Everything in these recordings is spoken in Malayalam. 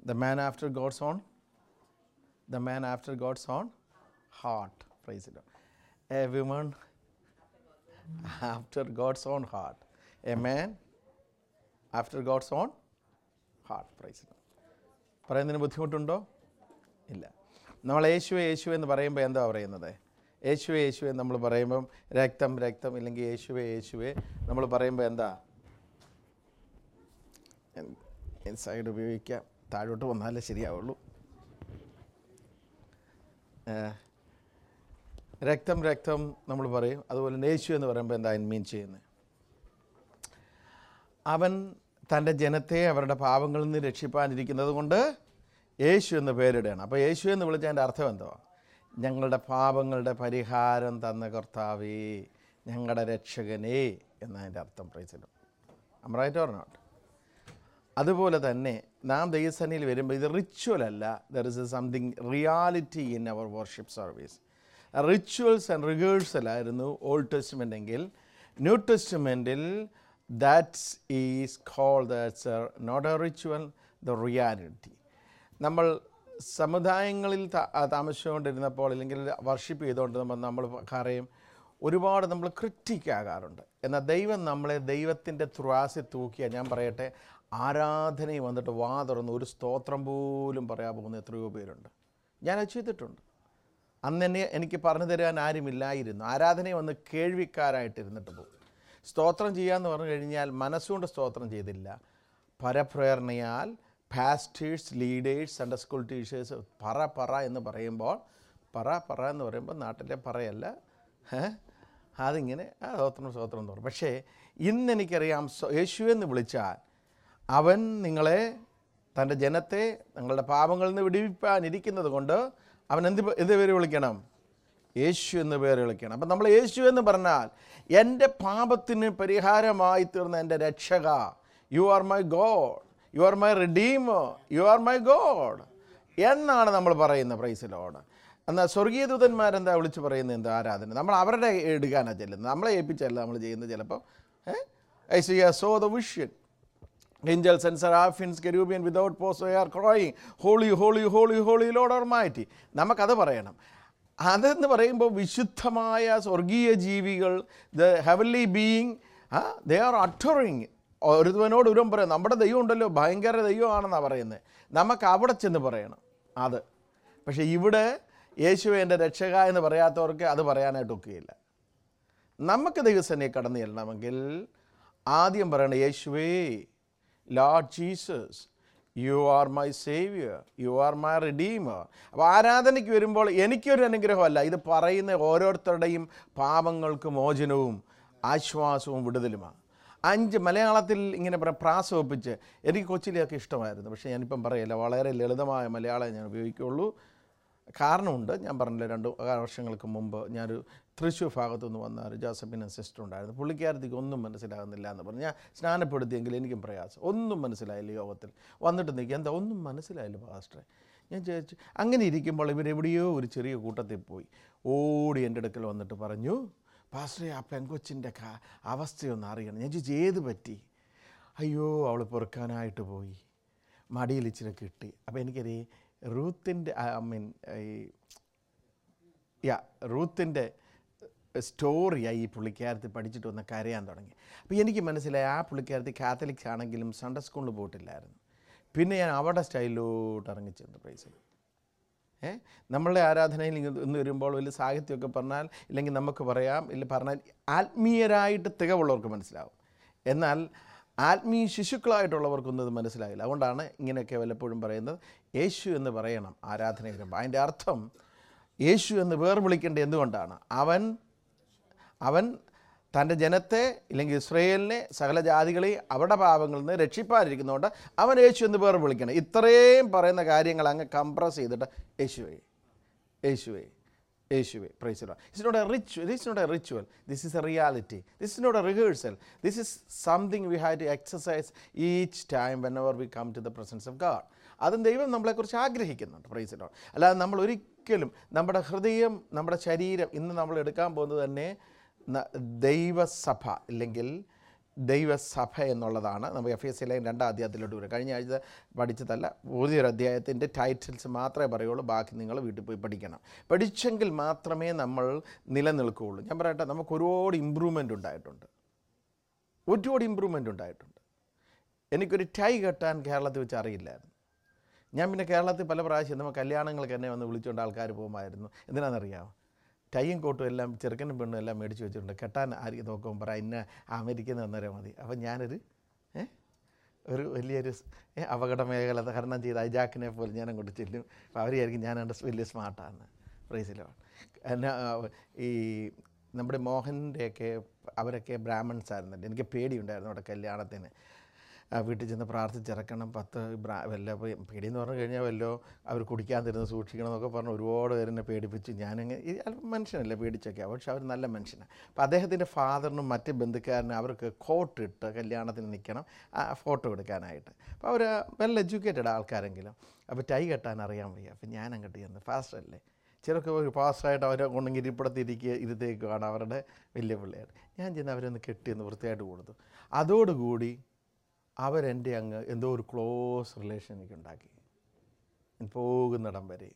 The man after God's own the man after God's own heart praise it a women after God's own heart a man after God's own heart praise it പറയുന്നതിന് ബുദ്ധിമുട്ടുണ്ടോ ഇല്ല നമ്മൾ യേശുവെ യേശു എന്ന് പറയുമ്പോൾ എന്താ പറയുന്നത് യേശുവെ യേശുവെ നമ്മൾ പറയുമ്പം രക്തം രക്തം ഇല്ലെങ്കിൽ യേശുവെ യേശുവെ നമ്മൾ പറയുമ്പോൾ എന്താ സൈഡ് ഉപയോഗിക്കാം താഴോട്ട് വന്നാലേ ശരിയാവുള്ളൂ ഏഹ്, രക്തം രക്തം നമ്മൾ പറയും അതുപോലെ തന്നെ യേശു എന്ന് പറയുമ്പോൾ എന്താ മീൻ ചെയ്യുന്നത് അവൻ തൻ്റെ ജനത്തെ അവരുടെ പാപങ്ങളിൽ നിന്ന് രക്ഷിപ്പാനിരിക്കുന്നത് കൊണ്ട് യേശു എന്ന് പേരിടുകയാണ് അപ്പോൾ യേശു എന്ന് വിളിച്ചതിൻ്റെ അർത്ഥം എന്തുവാ ഞങ്ങളുടെ പാപങ്ങളുടെ പരിഹാരം തന്ന കർത്താവേ ഞങ്ങളുടെ രക്ഷകനേ എന്നതിൻ്റെ അർത്ഥം പ്രൈസിലും റൈറ്റ് ഓർ നോട്ട് അതുപോലെ തന്നെ നാം ദൈവസന്നിയിൽ വരുമ്പോൾ ഇത് റിച്വൽ അല്ല there is a something reality in our worship service rituals and rehearsal ആയിരുന്നു ഓൾഡ് ടെസ്റ്റ്മെൻ്റ് എങ്കിൽ ന്യൂ ടെസ്റ്റ്മെൻറ്റിൽ that's is call that's not a ritual the reality നമ്മൾ സമുദായങ്ങളിൽ താ- ആ താമസിച്ചുകൊണ്ടിരുന്നപ്പോൾ അല്ലെങ്കിൽ വർഷിപ്പ് ചെയ്തുകൊണ്ടിരുന്നപ്പോൾ നമ്മൾ പറയും ഒരുപാട് നമ്മൾ ക്രിറ്റിക് ആകാറുണ്ട് എന്നാൽ ദൈവം നമ്മളെ ദൈവത്തിൻ്റെ ത്രാസി തൂക്കിയ ഞാൻ പറയട്ടെ ആരാധനയും വന്നിട്ട് വാ തുറന്ന് ഒരു സ്തോത്രം പോലും പറയാൻ പോകുന്ന എത്രയോ പേരുണ്ട് ഞാനത് ചെയ്തിട്ടുണ്ട് അന്ന് എന്നെ എനിക്ക് പറഞ്ഞു തരാൻ ആരുമില്ലായിരുന്നു ആരാധനയെ വന്ന് കേൾവിക്കാരായിട്ടിരുന്നിട്ട് പോകും സ്തോത്രം ചെയ്യാന്ന് പറഞ്ഞു കഴിഞ്ഞാൽ മനസ്സുകൊണ്ട് സ്തോത്രം ചെയ്തില്ല പരപ്രേരണയാൽ pastors leaders Sunday school teachers പറ പറ എന്ന് പറയുമ്പോൾ പറ പറ എന്ന് പറയുമ്പോൾ നാട്ടിലെ പറയല്ല ഏ? അതിങ്ങനെ ആ സ്തോത്രം സ്തോത്രം എന്ന് പറയും പക്ഷേ ഇന്ന് എനിക്കറിയാം സ്വ- യേശു എന്ന് വിളിച്ചാൽ അവൻ നിങ്ങളെ തൻ്റെ ജനത്തെ നിങ്ങളുടെ പാപങ്ങളിൽ നിന്ന് വിടിവിപ്പാനിരിക്കുന്നത് കൊണ്ട് അവൻ എന്ത് പ- എന്ത് പേര് വിളിക്കണം യേശു എന്ന് പേര് വിളിക്കണം അപ്പം നമ്മൾ യേശു എന്ന് പറഞ്ഞാൽ എൻ്റെ പാപത്തിന് പരിഹാരമായി തീർന്ന എൻ്റെ രക്ഷക you are my God you are my redeemer you are my God എന്നാണ് നമ്മൾ പറയുന്നത് പ്രൈസിലോട് എന്നാൽ സ്വർഗീയ ദൂതന്മാരെന്താ വിളിച്ച് പറയുന്നത് എന്താ ആരാധന നമ്മൾ അവരുടെ എടുക്കാനാണ് ചെല്ലുന്നത് നമ്മളെ ഏൽപ്പിച്ചല്ല നമ്മൾ ചെയ്യുന്നത് ചിലപ്പോൾ I see saw the vision Angels and seraphims, Kerubian without pause, they are crying, Holy, holy, holy, holy Lord Almighty. നമുക്കത് പറയണം അതെന്ന് പറയുമ്പോൾ വിശുദ്ധമായ സ്വർഗീയ ജീവികൾ the heavenly being they are uttering ഒരുവനോട് ഒരുവൻ പറയും നമ്മുടെ ദൈവം ഉണ്ടല്ലോ ഭയങ്കര ദൈവമാണെന്നാണ് പറയുന്നത് നമുക്ക് അവിടെ ചെന്ന് പറയണം അത് പക്ഷേ ഇവിടെ യേശു എൻ്റെ രക്ഷക എന്ന് പറയാത്തവർക്ക് അത് പറയാനായിട്ട് ഒക്കുകയില്ല നമുക്ക് ദൈവസേനയെ കടന്നു ചെല്ലണമെങ്കിൽ ആദ്യം പറയണം യേശുവേ Lord Jesus you are my saviour you are my redeemer അപ്പോൾ ആരാധനയ്ക്ക് വരുമ്പോൾ എനിക്കൊരു അനുഗ്രഹമല്ല ഇത് പറയുന്ന ഓരോരുത്തരുടെയും പാപങ്ങൾക്ക് മോചനവും ആശ്വാസവും വിടുതലുമാണ് അഞ്ച് മലയാളത്തിൽ ഇങ്ങനെ പറ പ്രാസം ഒപ്പിച്ച് എനിക്ക് കൊച്ചിലെയൊക്കെ ഇഷ്ടമായിരുന്നു പക്ഷേ ഞാനിപ്പം പറയില്ല വളരെ ലളിതമായ മലയാളം ഞാൻ ഉപയോഗിക്കുകയുള്ളൂ കാരണമുണ്ട് ഞാൻ പറഞ്ഞില്ല രണ്ട് വർഷങ്ങൾക്ക് മുമ്പ് ഞാനൊരു തൃശ്ശൂർ ഭാഗത്തു നിന്ന് വന്ന ഒരു ജോസഫിന് സിസ്റ്റർ ഉണ്ടായിരുന്നു പുള്ളിക്കാരത്തേക്ക് ഒന്നും മനസ്സിലാകുന്നില്ല എന്ന് പറഞ്ഞു ഞാൻ സ്നാനപ്പെടുത്തിയെങ്കിൽ എനിക്കും പ്രയാസം ഒന്നും മനസ്സിലായില്ല യോഗത്തിൽ വന്നിട്ട് നിൽക്കുക എന്താ ഒന്നും മനസ്സിലായില്ല പാസ്റ്ററെ ഞാൻ ചോദിച്ചു അങ്ങനെ ഇരിക്കുമ്പോൾ ഇവരെവിടെയോ ഒരു ചെറിയ കൂട്ടത്തിൽ പോയി ഓടി എൻ്റെ അടുക്കൽ വന്നിട്ട് പറഞ്ഞു പാസ്റ്ററെ ആ പെങ്കൊച്ചിൻ്റെ കാ അവസ്ഥയൊന്ന് അറിയണം ഞാൻ ചോദിച്ചു ഏത് പറ്റി അയ്യോ അവൾ പൊറുക്കാനായിട്ട് പോയി മടിയിൽ ഇച്ചിരി കിട്ടി അപ്പോൾ എനിക്കൊരു റൂത്തിൻ്റെ ഐ മീൻ ഈ യാ റൂത്തിൻ്റെ സ്റ്റോറിയായി ഈ പുള്ളിക്കാരത്തി പഠിച്ചിട്ട് വന്ന് കരയാൻ തുടങ്ങി അപ്പോൾ എനിക്ക് മനസ്സിലായി ആ പുള്ളിക്കാരത്തി കാത്തലിക്സ് ആണെങ്കിലും സൺഡേ സ്കൂളിൽ പോയിട്ടില്ലായിരുന്നു പിന്നെ ഞാൻ അവിടെ സ്റ്റൈലിലോട്ട് ഇറങ്ങിച്ചെന്ന് പ്രൈസ് ഏ നമ്മളുടെ ആരാധനയിൽ ഇങ്ങ് ഇന്ന് വരുമ്പോൾ വലിയ സാഹിത്യമൊക്കെ പറഞ്ഞാൽ ഇല്ലെങ്കിൽ നമുക്ക് പറയാം ഇല്ല പറഞ്ഞാൽ ആത്മീയരായിട്ട് തികവുള്ളവർക്ക് മനസ്സിലാവും എന്നാൽ ആത്മീയ ശിശുക്കളായിട്ടുള്ളവർക്കൊന്നും ഇത് മനസ്സിലാകില്ല അതുകൊണ്ടാണ് ഇങ്ങനെയൊക്കെ വല്ലപ്പോഴും പറയുന്നത് യേശു എന്ന് പറയണം ആരാധന വരുമ്പോൾ അതിൻ്റെ അർത്ഥം യേശു എന്ന് വേർ വിളിക്കേണ്ടത് എന്തുകൊണ്ടാണ് അവൻ അവൻ തൻ്റെ ജനത്തെ ഇല്ലെങ്കിൽ ഇസ്രയേലിനെ സകല ജാതികളെയും അവരുടെ പാപങ്ങളിൽ നിന്ന് രക്ഷിപ്പാനിരിക്കുന്നതുകൊണ്ട് അവൻ യേശു എന്ന് പേർ വിളിക്കണം ഇത്രയും പറയുന്ന കാര്യങ്ങൾ അങ്ങ് കംപ്രസ് ചെയ്തിട്ട് യേശുവേ യേശുവേ യേശുവേ praise it's not a ritual this not a ritual this is a reality this is not a rehearsal this is something we have to exercise each time whenever we come to the presence of God അതും ദൈവം നമ്മളെക്കുറിച്ച് ആഗ്രഹിക്കുന്നുണ്ട് പ്രൈസ് ഇറ്റ് അല്ലാതെ നമ്മൾ ഒരിക്കലും നമ്മുടെ ഹൃദയം നമ്മുടെ ശരീരം ഇന്ന് നമ്മൾ എടുക്കാൻ പോകുന്നത് തന്നെ ന- ദൈവസഭ ഇല്ലെങ്കിൽ ദൈവസഭ എന്നുള്ളതാണ് നമ്മൾ എഫ് എസ് സിയിലെ രണ്ടാം അധ്യായത്തിലോട്ട് വരും കഴിഞ്ഞ ആഴ്ച പഠിച്ചതല്ല പുതിയൊരു അധ്യായത്തിൻ്റെ ടൈറ്റിൽസ് മാത്രമേ പറയുള്ളൂ ബാക്കി നിങ്ങൾ വീട്ടിൽ പോയി പഠിക്കണം പഠിച്ചെങ്കിൽ മാത്രമേ നമ്മൾ നിലനിൽക്കുകയുള്ളൂ ഞാൻ പറയട്ടെ നമുക്ക് ഒരുപാട് ഇമ്പ്രൂവ്മെൻ്റ് ഉണ്ടായിട്ടുണ്ട് ഒരുപാട് ഇമ്പ്രൂവ്മെൻ്റ് ഉണ്ടായിട്ടുണ്ട് എനിക്കൊരു ടൈ കെട്ടാൻ കേരളത്തിൽ വെച്ച് അറിയില്ലായിരുന്നു ഞാൻ പിന്നെ കേരളത്തിൽ പല പ്രാവശ്യം നമ്മൾ കല്യാണങ്ങൾക്ക് എന്നെ വന്ന് വിളിച്ചുകൊണ്ട് ആൾക്കാർ പോകുമായിരുന്നു എന്തിനാണെന്നറിയാമോ ടൈയും കോട്ടും എല്ലാം ചെറുക്കനും പെണ്ണും എല്ലാം മേടിച്ച് വെച്ചിട്ടുണ്ട് കെട്ടാൻ ആരും നോക്കുമ്പോൾ പറ ഇന്ന അമേരിക്കയിൽ നിന്ന് വന്നേരം മതി അപ്പം ഞാനൊരു ഏ ഒരു വലിയൊരു സ്- ഏ, അപകട മേഖല തരണം ചെയ്ത് ഐജാക്കിനെ പോലെ ഞാൻ അങ്ങോട്ട് ചെല്ലും അപ്പോൾ അവർ വിചാരിക്കും ഞാൻ എൻ്റെ വലിയ സ്മാർട്ടാണ് പ്രൈസിലോ എന്നാ ഈ നമ്മുടെ മോഹൻ്റെയൊക്കെ അവരൊക്കെ ബ്രാഹ്മൺസ് ആയിരുന്നല്ലോ എനിക്ക് പേടിയുണ്ടായിരുന്നു അവിടെ കല്യാണത്തിന് ആ, വീട്ടിൽ ചെന്ന് പ്രാർത്ഥിച്ചിറക്കണം പത്ത് ബ്രാ വല്ല പോയി പേടിയെന്ന് പറഞ്ഞു കഴിഞ്ഞാൽ വല്ലോ അവർ കുടിക്കാൻ തരുന്നത് സൂക്ഷിക്കണം എന്നൊക്കെ പറഞ്ഞ് ഒരുപാട് പേരെന്നെ പേടിപ്പിച്ചു ഞാനങ്ങ് ഈ അല്പം മനുഷ്യനല്ലേ പേടിച്ചൊക്കെ പക്ഷെ അവർ നല്ല മനുഷ്യനാണ് അപ്പോൾ അദ്ദേഹത്തിൻ്റെ ഫാദറിനും മറ്റ് ബന്ധുക്കാരനും അവർക്ക് കോട്ട് ഇട്ട് കല്യാണത്തിന് നിൽക്കണം ആ ഫോട്ടോ എടുക്കാനായിട്ട് അപ്പോൾ അവർ വെൽ എഡ്യൂക്കേറ്റഡ് ആൾക്കാരെങ്കിലും അപ്പോൾ ടൈ കെട്ടാൻ അറിയാൻ വയ്യ അപ്പോൾ ഞാൻ അങ്ങോട്ട് ചെന്ന് ഫാസ്റ്റ് അല്ലേ ചിലർക്ക് ഒരു പാസ്റ്റായിട്ട് അവരെ കൊണ്ടെങ്കിൽ ഇരിപ്പിടത്തിരിക്കുക ഇരുത്തേക്കുവാണ് അവരുടെ വലിയ പിള്ളേർ ഞാൻ ചെന്ന് അവരൊന്ന് കെട്ടിയെന്ന് വൃത്തിയായിട്ട് കൊടുത്തു അതോടുകൂടി അവരെൻ്റെ അങ്ങ് എന്തോ ഒരു ക്ലോസ് റിലേഷൻ എനിക്കുണ്ടാക്കി ഞാൻ പോകുന്നിടം വരെ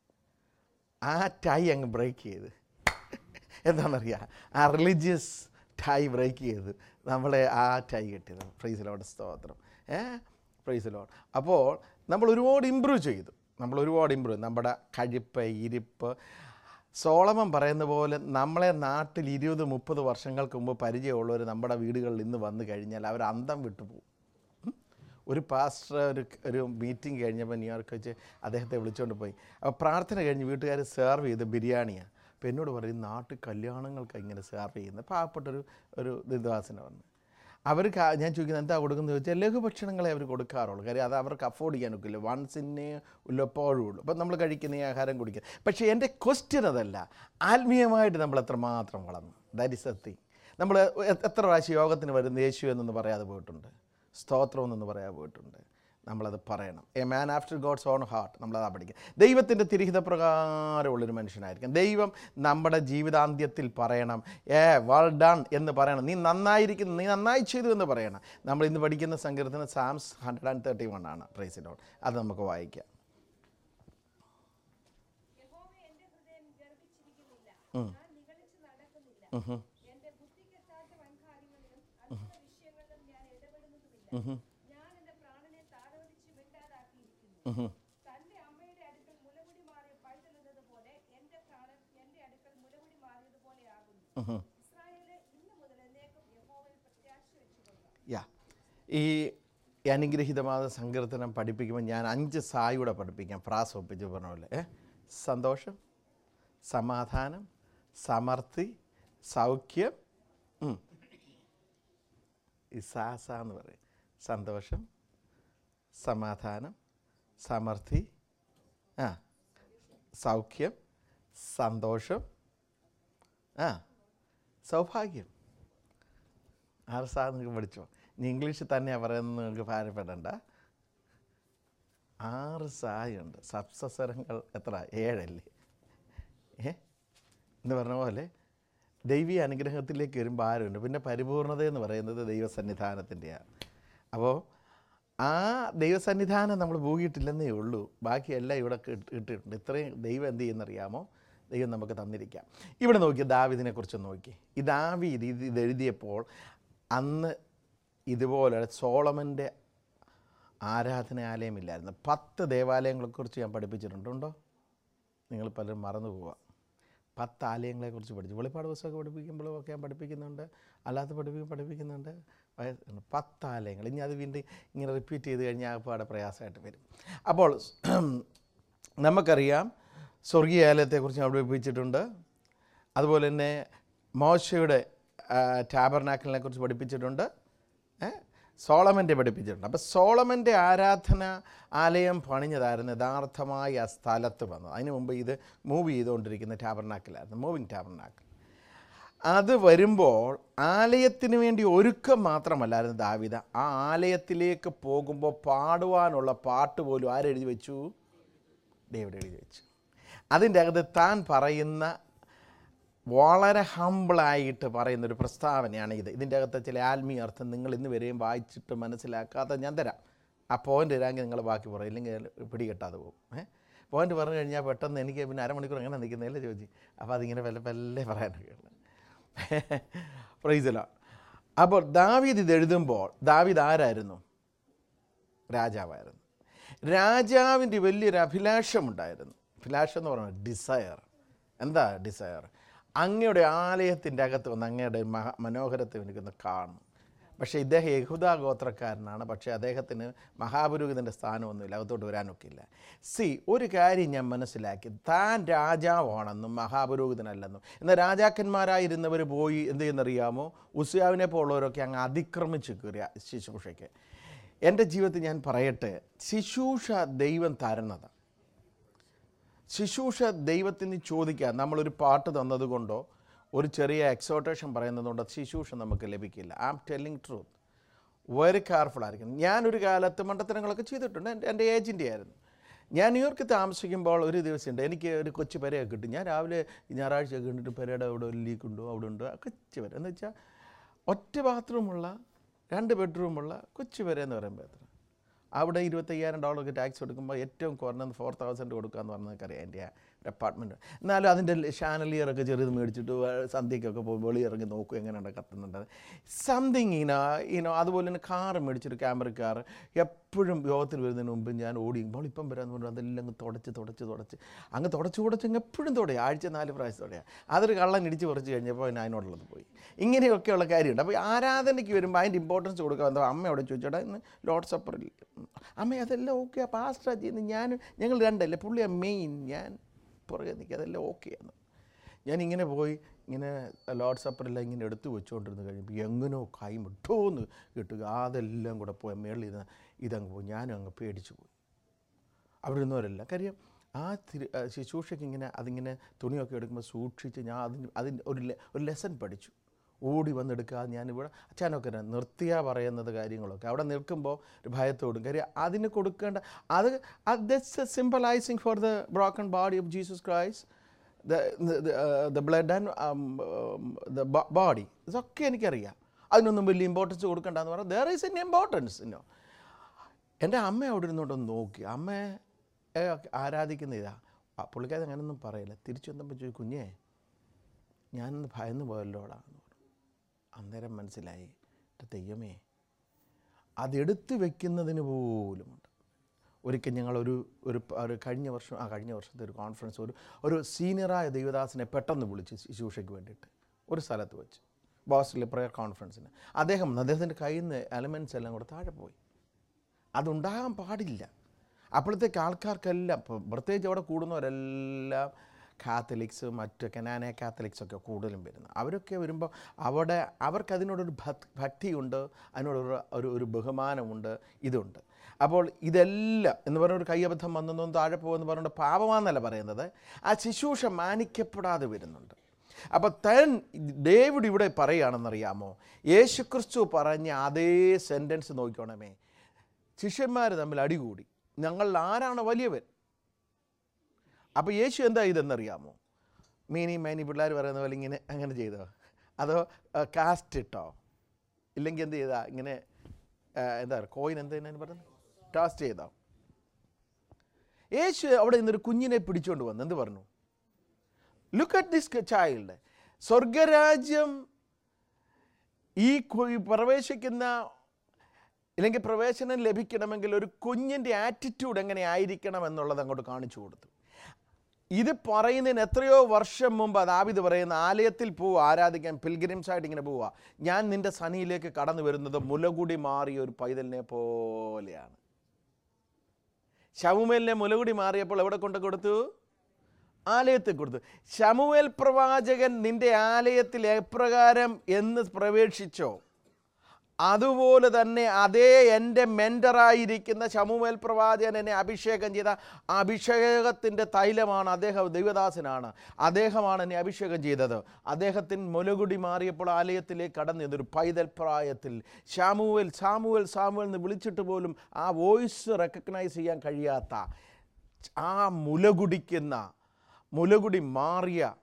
ആ ടൈ അങ്ങ് ബ്രേക്ക് ചെയ്ത് എന്താണെന്നറിയാം ആ റിലീജിയസ് ടൈ ബ്രേക്ക് ചെയ്ത് നമ്മളെ ആ ടൈ കെട്ടിയത് പ്രൈസിലോട് സ്തോത്രം ഏ പ്രൈസിലോട് അപ്പോൾ നമ്മൾ ഒരുപാട് ഇമ്പ്രൂവ് ചെയ്തു നമ്മൾ ഒരുപാട് ഇമ്പ്രൂവ് നമ്മുടെ കഴിപ്പ് ഇരിപ്പ് സോളമൻ പറയുന്ന പോലെ നമ്മളെ നാട്ടിൽ ഇരുപത് മുപ്പത് വർഷങ്ങൾക്ക് മുമ്പ് പരിചയമുള്ളവർ നമ്മുടെ വീടുകളിൽ ഇന്ന് വന്നു കഴിഞ്ഞാൽ അവർ അന്തം വിട്ടു പോകും ഉം. ഒരു പാസ്റ്റർ ഒരു ഒരു മീറ്റിംഗ് കഴിഞ്ഞപ്പോൾ ന്യൂയോർക്ക് വെച്ച് അദ്ദേഹത്തെ വിളിച്ചുകൊണ്ട് പോയി അപ്പോൾ പ്രാർത്ഥന കഴിഞ്ഞ് വീട്ടുകാർ സെർവ് ചെയ്ത് ബിരിയാണിയാണ് അപ്പോൾ എന്നോട് പറയും നാട്ടിൽ കല്യാണങ്ങൾക്ക് ഇങ്ങനെ സെർവ് ചെയ്യുന്നത് പാവപ്പെട്ടൊരു ഒരു ദിദ്വാസിനെ വന്ന് അവർ ഞാൻ ചോദിക്കുന്നത് എന്താ കൊടുക്കുന്നത് ചോദിച്ചാൽ ലഘുഭക്ഷണങ്ങളെ അവർ കൊടുക്കാറുള്ളൂ കാര്യം അത് അവർക്ക് അഫോർഡ് ചെയ്യാൻ ഒക്കില്ല വൺസിനെ ഉള്ളപ്പോഴും ഉള്ളൂ അപ്പം നമ്മൾ കഴിക്കുന്ന ഈ ആഹാരം കുടിക്കുക പക്ഷേ എൻ്റെ ക്വസ്റ്റ്യൻ അതല്ല ആത്മീയമായിട്ട് നമ്മൾ എത്രമാത്രം വളർന്നു ദാറ്റ് ഇസ് എ തിങ് നമ്മൾ എ- എത്ര പ്രാവശ്യം യോഗത്തിന് വരുന്ന യേശു എന്നൊന്ന് പറയാതെ പോയിട്ടുണ്ട് സ്തോത്രം എന്നൊന്ന് പറയാതെ പോയിട്ടുണ്ട് നമ്മളത് പറയണം a man after God's own heart നമ്മളതാ പഠിക്കുക ദൈവത്തിൻ്റെ തിരിഹിത പ്രകാരമുള്ളൊരു മനുഷ്യനായിരിക്കും ദൈവം നമ്മുടെ ജീവിതാന്ത്യത്തിൽ പറയണം ഏ വാൾ ഡൺ എന്ന് പറയണം നീ നന്നായിരിക്കുന്നു നീ നന്നായി ചെയ്തു എന്ന് പറയണം നമ്മൾ ഇന്ന് പഠിക്കുന്ന സങ്കീർത്തനം Psalms hundred and thirty one ആണ് പ്രൈസിനോട് അത് നമുക്ക് വായിക്കാം യഹോവ എന്റെ ഹൃദയം ഗർഭിച്ചിരിക്കുന്നില്ല ഞാൻ നിഗളിച്ച് നടക്കുന്നില്ല എന്റെ ബുദ്ധിക്കെത്താത്ത വൻകാര്യങ്ങളിലും അത്ഭുത വിഷയങ്ങളിലും ഞാൻ ഇടപെടുന്നതുമില്ല ഞാൻ എന്റെ പ്രാണനെ താലോലിച്ച് മിണ്ടാതാക്കിയിരിക്കുന്നു തന്റെ അമ്മയുടെ അടുക്കൽ മുലകുടി മാറിയ പഴുതലെന്നത് പോലെ എന്റെ പ്രാണൻ എന്റെ അടുക്കൽ മുലകുടി മാറിയതുപോലെ ആകുന്നു ഇസ്രായേലെ ഇന്ന് മുതൽ എന്നേക്കും യഹോവയിൽ പ്രത്യാശ വെച്ചുകൊള്ളുക യാ ഈ ഈ അനുഗ്രഹീതമായ സങ്കീർത്തനം പഠിപ്പിക്കുമ്പോൾ ഞാൻ അഞ്ച് സായിയുടെ പഠിപ്പിക്കാം ഫ്രാസ് ഒപ്പിച്ച് പറഞ്ഞ പോലെ ഏ സന്തോഷം സമാധാനം സമൃദ്ധി സൗഖ്യം ഉം. ഈ സാസ എന്ന് പറയും സന്തോഷം സമാധാനം സമൃദ്ധി ആ സൗഖ്യം സന്തോഷം ആ സൗഭാഗ്യം ആറ് സാ നിങ്ങൾക്ക് പഠിച്ചോ ഇനി ഇംഗ്ലീഷിൽ തന്നെയാണ് പറയുന്നത് നിങ്ങൾക്ക് ഭാരപ്പെടണ്ട ആറ് സായുണ്ട് സപ്സസ്വരങ്ങൾ എത്ര ഏഴല്ലേ ഏ എന്ന് പറഞ്ഞ പോലെ ദൈവീയ അനുഗ്രഹത്തിലേക്ക് വരുമ്പോൾ ആരുണ്ട് പിന്നെ പരിപൂർണത എന്ന് പറയുന്നത് ദൈവസന്നിധാനത്തിൻ്റെയാണ് അപ്പോൾ ആ ദൈവസന്നിധാനം നമ്മൾ ഭൂകിയിട്ടില്ലെന്നേ ഉള്ളൂ ബാക്കിയെല്ലാം ഇവിടെ ഇട്ട് ഇട്ടിട്ടുണ്ട് ഇത്രയും ദൈവം എന്ത് ചെയ്യുന്നറിയാമോ ദൈവം നമുക്ക് തന്നിരിക്കാം ഇവിടെ നോക്കി ദാവിദിനെ കുറിച്ച് നോക്കി ഈ ദാവീദ് ഇത് ഇത് എഴുതിയപ്പോൾ അന്ന് ഇതുപോലെ സോളമൻ്റെ ആരാധനാലയമില്ലായിരുന്നു പത്ത് ദേവാലയങ്ങളെക്കുറിച്ച് ഞാൻ പഠിപ്പിച്ചിട്ടുണ്ടോ നിങ്ങൾ പലരും മറന്നു പോവുക പത്ത് ആലയങ്ങളെക്കുറിച്ച് പഠിച്ചു വെളിപ്പാട് പുസ്തകമൊക്കെ പഠിപ്പിക്കുമ്പോഴും ഒക്കെ ഞാൻ പഠിപ്പിക്കുന്നുണ്ട് അല്ലാത്ത പഠിപ്പിക്കും പഠിപ്പിക്കുന്നുണ്ട് വയ- പത്ത് ആലയങ്ങൾ ഇനി അത് വീണ്ടും ഇങ്ങനെ റിപ്പീറ്റ് ചെയ്ത് കഴിഞ്ഞാൽ ആകപ്പാടെ പ്രയാസമായിട്ട് വരും അപ്പോൾ നമുക്കറിയാം സ്വർഗീയ ആലയത്തെക്കുറിച്ച് ഞാൻ പഠിപ്പിച്ചിട്ടുണ്ട് അതുപോലെ തന്നെ മോശയുടെ ടാബർനാക്കലിനെ കുറിച്ച് പഠിപ്പിച്ചിട്ടുണ്ട് ഏ? സോളമൻ്റെ പഠിപ്പിച്ചിട്ടുണ്ട് അപ്പോൾ സോളമൻ്റെ ആരാധന ആലയം പണിഞ്ഞതായിരുന്നു യഥാർത്ഥമായി ആ സ്ഥലത്ത് വന്നത് അതിന് മുമ്പ് ഇത് മൂവ് ചെയ്തുകൊണ്ടിരിക്കുന്ന ടാബർനാക്കിലായിരുന്നു മൂവിങ് ടാബർനാക്കിൽ അത് വരുമ്പോൾ ആലയത്തിന് വേണ്ടി ഒരുക്കം മാത്രമല്ലായിരുന്നു ദാവിദ ആ ആലയത്തിലേക്ക് പോകുമ്പോൾ പാടുവാനുള്ള പാട്ട് പോലും ആരെഴുതി വെച്ചു ഡേവിഡ് എഴുതി വെച്ചു അതിൻ്റെ അകത്ത് താൻ പറയുന്ന വളരെ ഹമ്പിളായിട്ട് പറയുന്നൊരു പ്രസ്താവനയാണ് ഇത് ഇതിൻ്റെ അകത്തെ ചില ആത്മീയ അർത്ഥം നിങ്ങൾ ഇന്ന് വരെയും വായിച്ചിട്ട് മനസ്സിലാക്കാതെ ഞാൻ തരാം ആ പോയിന്റ് തരാമെങ്കിൽ നിങ്ങൾ ബാക്കി പറയും ഇല്ലെങ്കിൽ പിടികെട്ടാതെ പോകും ഏഹ് പോയിന്റ് പറഞ്ഞു കഴിഞ്ഞാൽ പെട്ടെന്ന് എനിക്ക് പിന്നെ അരമണിക്കൂർ എങ്ങനെ നിൽക്കുന്നതല്ലേ ചോദിച്ചു അപ്പോൾ അതിങ്ങനെ വല്ല വല്ലേ പറയാനൊക്കെ ഉള്ളു പ്രൈസല അപ്പോൾ ദാവീദ് ഇത് എഴുതുമ്പോൾ ദാവീദ് ആരായിരുന്നു രാജാവായിരുന്നു രാജാവിൻ്റെ വലിയൊരു അഭിലാഷമുണ്ടായിരുന്നു അഭിലാഷം എന്ന് പറയുന്നത് ഡിസയർ എന്താ ഡിസയർ അങ്ങയുടെ ആലയത്തിൻ്റെ അകത്ത് വന്ന് അങ്ങയുടെ മഹ മനോഹരത്തെ എനിക്കൊന്ന് കാണും പക്ഷേ ഇദ്ദേഹം യഹുദാ ഗോത്രക്കാരനാണ് പക്ഷേ അദ്ദേഹത്തിന് മഹാപുരോഹിതൻ്റെ സ്ഥാനമൊന്നുമില്ല അകത്തോട്ട് വരാനൊക്കില്ല സി ഒരു കാര്യം ഞാൻ മനസ്സിലാക്കി താൻ രാജാവാണെന്നും മഹാപുരോഹിതനല്ലെന്നും എന്നാൽ രാജാക്കന്മാരായിരുന്നവർ പോയി എന്ത് ചെയ്യുന്നറിയാമോ ഉസിയാവിനെ പോലുള്ളവരൊക്കെ അങ്ങ് അതിക്രമിച്ച് കയറിയ ശുശ്രൂഷയ്ക്ക് എൻ്റെ ജീവിതത്തിൽ ഞാൻ പറയട്ടെ ശുശ്രൂഷ ദൈവം തരുന്നതാണ് ശുശ്രൂഷ ദൈവത്തിന് ചോദിക്കുക നമ്മളൊരു പാട്ട് തന്നതുകൊണ്ടോ ഒരു ചെറിയ എക്സോട്ടേഷൻ പറയുന്നതുകൊണ്ടോ ശുശ്രൂഷ നമുക്ക് ലഭിക്കില്ല I am telling truth very careful ആയിരിക്കും ഞാനൊരു കാലത്ത് മണ്ടത്തരങ്ങളൊക്കെ ചെയ്തിട്ടുണ്ട് എൻ്റെ എൻ്റെ ഏജൻറ്റി ആയിരുന്നു ഞാൻ ന്യൂയോർക്കിൽ താമസിക്കുമ്പോൾ ഒരു ദിവസമുണ്ട് എനിക്ക് ഒരു കൊച്ചു പെരയൊക്കെ കിട്ടും ഞാൻ രാവിലെ ഞായറാഴ്ച ഒക്കെ കണ്ടിട്ട് പെരയുടെ അവിടെ ഒരു ലീക്ക് ഉണ്ടോ അവിടെ ഉണ്ട് ആ കൊച്ചു പെര എന്ന് വെച്ചാൽ ഒറ്റ ബാത്റൂമുള്ള രണ്ട് ബെഡ്റൂമുള്ള കൊച്ചു പെര എന്ന് പറയുമ്പോൾ എത്ര അവിടെ ഇരുപത്തയ്യായിരം ഡോളർക്ക് ടാക്സ് കൊടുക്കുമ്പോൾ ഏറ്റവും കുറഞ്ഞത് ഫോർ തൗസൻഡ് കൊടുക്കാമെന്ന് പറഞ്ഞതൊക്കെ എൻ്റെ ഒരു അപ്പാർട്ട്മെൻറ്റ് എന്നാലും അതിൻ്റെ ഷാനലിയറൊക്കെ ചെറുത് മേടിച്ചിട്ട് വേ- സന്ധ്യയ്ക്കൊക്കെ പോയി വെളിയിറങ്ങി നോക്കും എങ്ങനെയുണ്ട് കത്തുന്നുണ്ട് സംതിങ് ഇനോ ഇനോ അതുപോലെ തന്നെ കാറ് മേടിച്ചൊരു ക്യാമറ കാർ എപ്പോഴും യോഗത്തിൽ വരുന്നതിന് മുമ്പ് ഞാൻ ഓടി മോൾ ഇപ്പം വരാമെന്ന് പറഞ്ഞു അതെല്ലാം അങ്ങ് തുടച്ച് തുടച്ച് തുടച്ച് അങ്ങ് തുടച്ച് തുടച്ച് അങ്ങ് എപ്പോഴും തുടയും ആഴ്ച നാല് പ്രാവശ്യം തുടയാ അതൊരു കള്ളൻ ഇടിച്ച് കുറച്ച് കഴിഞ്ഞപ്പോൾ പിന്നെ അതിനോടുള്ളത് പോയി ഇങ്ങനെയൊക്കെയുള്ള കാര്യമുണ്ട് അപ്പോൾ ആരാധനയ്ക്ക് വരുമ്പോൾ അതിൻ്റെ ഇമ്പോർട്ടൻസ് കൊടുക്കുക എന്താ അമ്മയോട് ചോദിച്ചോടാ ഇന്ന് ലോഡ് സപ്പറിൽ അമ്മ അതെല്ലാം ഓക്കെ പാസ്റ്റാ ചെയ്യുന്നത് ഞാൻ ഞങ്ങൾ രണ്ടല്ലേ പുള്ളിയാ മെയിൻ ഞാൻ പുറകെ നിൽക്കുക അതെല്ലാം ഓക്കെയാണ് ഞാനിങ്ങനെ പോയി ഇങ്ങനെ ലോഡ് സപ്പറെല്ലാം ഇങ്ങനെ എടുത്തു വെച്ചുകൊണ്ടിരുന്ന് കഴിയുമ്പോൾ എങ്ങനോ കൈ മുട്ടോന്ന് കിട്ടുക അതെല്ലാം കൂടെ പോയി മേളിൽ ഇരുന്ന് ഇതങ്ങ് പോയി ഞാനും അങ്ങ് പേടിച്ചു പോയി അവിടെ ഇരുന്നവരല്ല കാര്യം ആ തിരു ആ ശുശ്രൂഷയ്ക്ക് ഇങ്ങനെ അതിങ്ങനെ തുണിയൊക്കെ എടുക്കുമ്പോൾ സൂക്ഷിച്ച് ഞാൻ അതിന് അതിന് ഒരു ലെ- ഒരു ലെസൺ പഠിച്ചു ഓടി വന്നെടുക്കുക ഞാനിവിടെ അച്ഛനൊക്കെ തന്നെ നിർത്തിയാ പറയുന്നത് കാര്യങ്ങളൊക്കെ അവിടെ നിൽക്കുമ്പോൾ ഒരു ഭയത്തോടും കാര്യം അതിന് കൊടുക്കേണ്ട അത് that's symbolising for the broken body of Jesus Christ the blood and the body ഇതൊക്കെ എനിക്കറിയാം അതിനൊന്നും വലിയ ഇമ്പോർട്ടൻസ് കൊടുക്കണ്ടെന്ന് പറഞ്ഞാൽ ദർ ഈസ് എൻ ഇമ്പോർട്ടൻസ് ഇന്നോ എൻ്റെ അമ്മ അവിടെ ഇരുന്നോട്ടൊന്ന് നോക്കി അമ്മയെ ആരാധിക്കുന്ന ഇതാ ആ പുള്ളിക്കാരൻ അങ്ങനെയൊന്നും പറയില്ല തിരിച്ചു വന്നപ്പോൾ ചോദിച്ചു കുഞ്ഞേ ഞാനൊന്ന് ഭയന്ന് പോയല്ലോടാ എന്ന് പറഞ്ഞു അന്നേരം മനസ്സിലായി എൻ്റെ ദൈവമേ അതെടുത്ത് വെക്കുന്നതിന് പോലുമുണ്ട് ഒരിക്കൽ ഞങ്ങളൊരു ഒരു പ- ഒരു കഴിഞ്ഞ വർഷം ആ കഴിഞ്ഞ വർഷത്തെ ഒരു കോൺഫറൻസ് ഒരു ഒരു സീനിയറായ ദൈവദാസനെ പെട്ടെന്ന് വിളിച്ച് ശുശ്രൂഷയ്ക്ക് വേണ്ടിയിട്ട് ഒരു സ്ഥലത്ത് വെച്ച് ബോസ്റ്റലിലെ പ്രയർ കോൺഫറൻസിന് അദ്ദേഹം വന്നു. അദ്ദേഹത്തിൻ്റെ കയ്യിൽ നിന്ന് എലമെൻറ്റ്സ് എല്ലാം കൂടെ താഴെ പോയി അതുണ്ടാകാൻ പാടില്ല അപ്പോഴത്തേക്ക് ആൾക്കാർക്കെല്ലാം ഇപ്പോൾ പ്രത്യേകിച്ച് അവിടെ കൂടുന്നവരെല്ലാം കാത്തലിക്സ് മറ്റ് കനാന കാത്തലിക്സ് ഒക്കെ കൂടുതലും വരുന്നത് അവരൊക്കെ വരുമ്പോൾ അവിടെ അവർക്ക് അതിനോടൊരു ഭക് ഭക്തിയുണ്ട് അതിനോടൊരു ഒരു ഒരു ബഹുമാനമുണ്ട് ഇതുണ്ട് അപ്പോൾ ഇതെല്ലാം എന്ന് പറഞ്ഞ ഒരു കയ്യബദ്ധം വന്നൊന്നും താഴെ പോകുമെന്ന് പറഞ്ഞുകൊണ്ട് പാപമാണെന്നല്ല പറയുന്നത് ആ ശുശ്രൂഷ മാനിക്കപ്പെടാതെ വരുന്നുണ്ട് അപ്പോൾ തൻ ഡേവിഡ് ഇവിടെ പറയുകയാണെന്നറിയാമോ യേശുക്രിസ്തു പറഞ്ഞ അതേ സെൻറ്റൻസ് നോക്കിക്കോണമേ ശിഷ്യന്മാർ തമ്മിൽ അടികൂടി ഞങ്ങളിൽ ആരാണ് വലിയവൻ അപ്പോൾ യേശു എന്താ ഇതെന്നറിയാമോ മീനി മേനി പിള്ളേർ പറയുന്ന പോലെ ഇങ്ങനെ അങ്ങനെ ചെയ്തോ അതോ കാസ്റ്റ് ഇട്ടോ ഇല്ലെങ്കിൽ എന്ത് ചെയ്താ ഇങ്ങനെ ആ, എന്താ കോയിൻ എന്തെന്നു പറയുന്നത് ടാസ്റ്റ് ചെയ്തോ യേശു അവിടെ നിന്നൊരു കുഞ്ഞിനെ പിടിച്ചുകൊണ്ട് വന്നു എന്ത് പറഞ്ഞു ലുക്ക് അറ്റ് ദിസ് ചൈൽഡ് സ്വർഗരാജ്യം ഈ കു- ഈ പ്രവേശിക്കുന്ന ഇല്ലെങ്കിൽ പ്രവേശനം ലഭിക്കണമെങ്കിൽ ഒരു കുഞ്ഞിൻ്റെ ആറ്റിറ്റ്യൂഡ് എങ്ങനെ ആയിരിക്കണം എന്നുള്ളത് അങ്ങോട്ട് കാണിച്ചു കൊടുത്തു ഇത് പറയുന്നതിന് എത്രയോ വർഷം മുമ്പ് ദാവിദ് പറയുന്ന ആലയത്തിൽ പോവുക ആരാധിക്കാൻ പിൽഗ്രിംസ് ആയിട്ട് ഇങ്ങനെ പോവുക ഞാൻ നിന്റെ സനിയിലേക്ക് കടന്നു വരുന്നത് മുലകുടി മാറിയ ഒരു പൈതലിനെ പോലെയാണ് ശമുവേലിനെ മുലകുടി മാറിയപ്പോൾ എവിടെ കൊണ്ട് കൊടുത്തു ആലയത്തിൽ കൊടുത്തു ശമുവേൽ പ്രവാചകൻ നിന്റെ ആലയത്തിൽ എപ്രകാരം എന്ന് പ്രവേശിച്ചോ അതുപോലെ തന്നെ അതേ എൻ്റെ മെൻറ്ററായിരിക്കുന്ന ശമുവേൽ പ്രവാചകൻ എന്നെ അഭിഷേകം ചെയ്ത അഭിഷേകത്തിൻ്റെ തൈലമാണ് അദ്ദേഹം ദൈവദാസനാണ് അദ്ദേഹമാണ് എന്നെ അഭിഷേകം ചെയ്തത് അദ്ദേഹത്തിന് മുലകുടി മാറിയപ്പോൾ ആലയത്തിലേക്ക് കടന്നു ചെന്നൊരു പൈതൽ പ്രായത്തിൽ ശാമുവേൽ സാമുവേൽ സാമുവേൽ എന്ന് വിളിച്ചിട്ട് പോലും ആ വോയിസ് റെക്കഗ്നൈസ് ചെയ്യാൻ കഴിയാത്ത ആ മുലകുടിക്കുന്ന മുലകുടി മാറിയ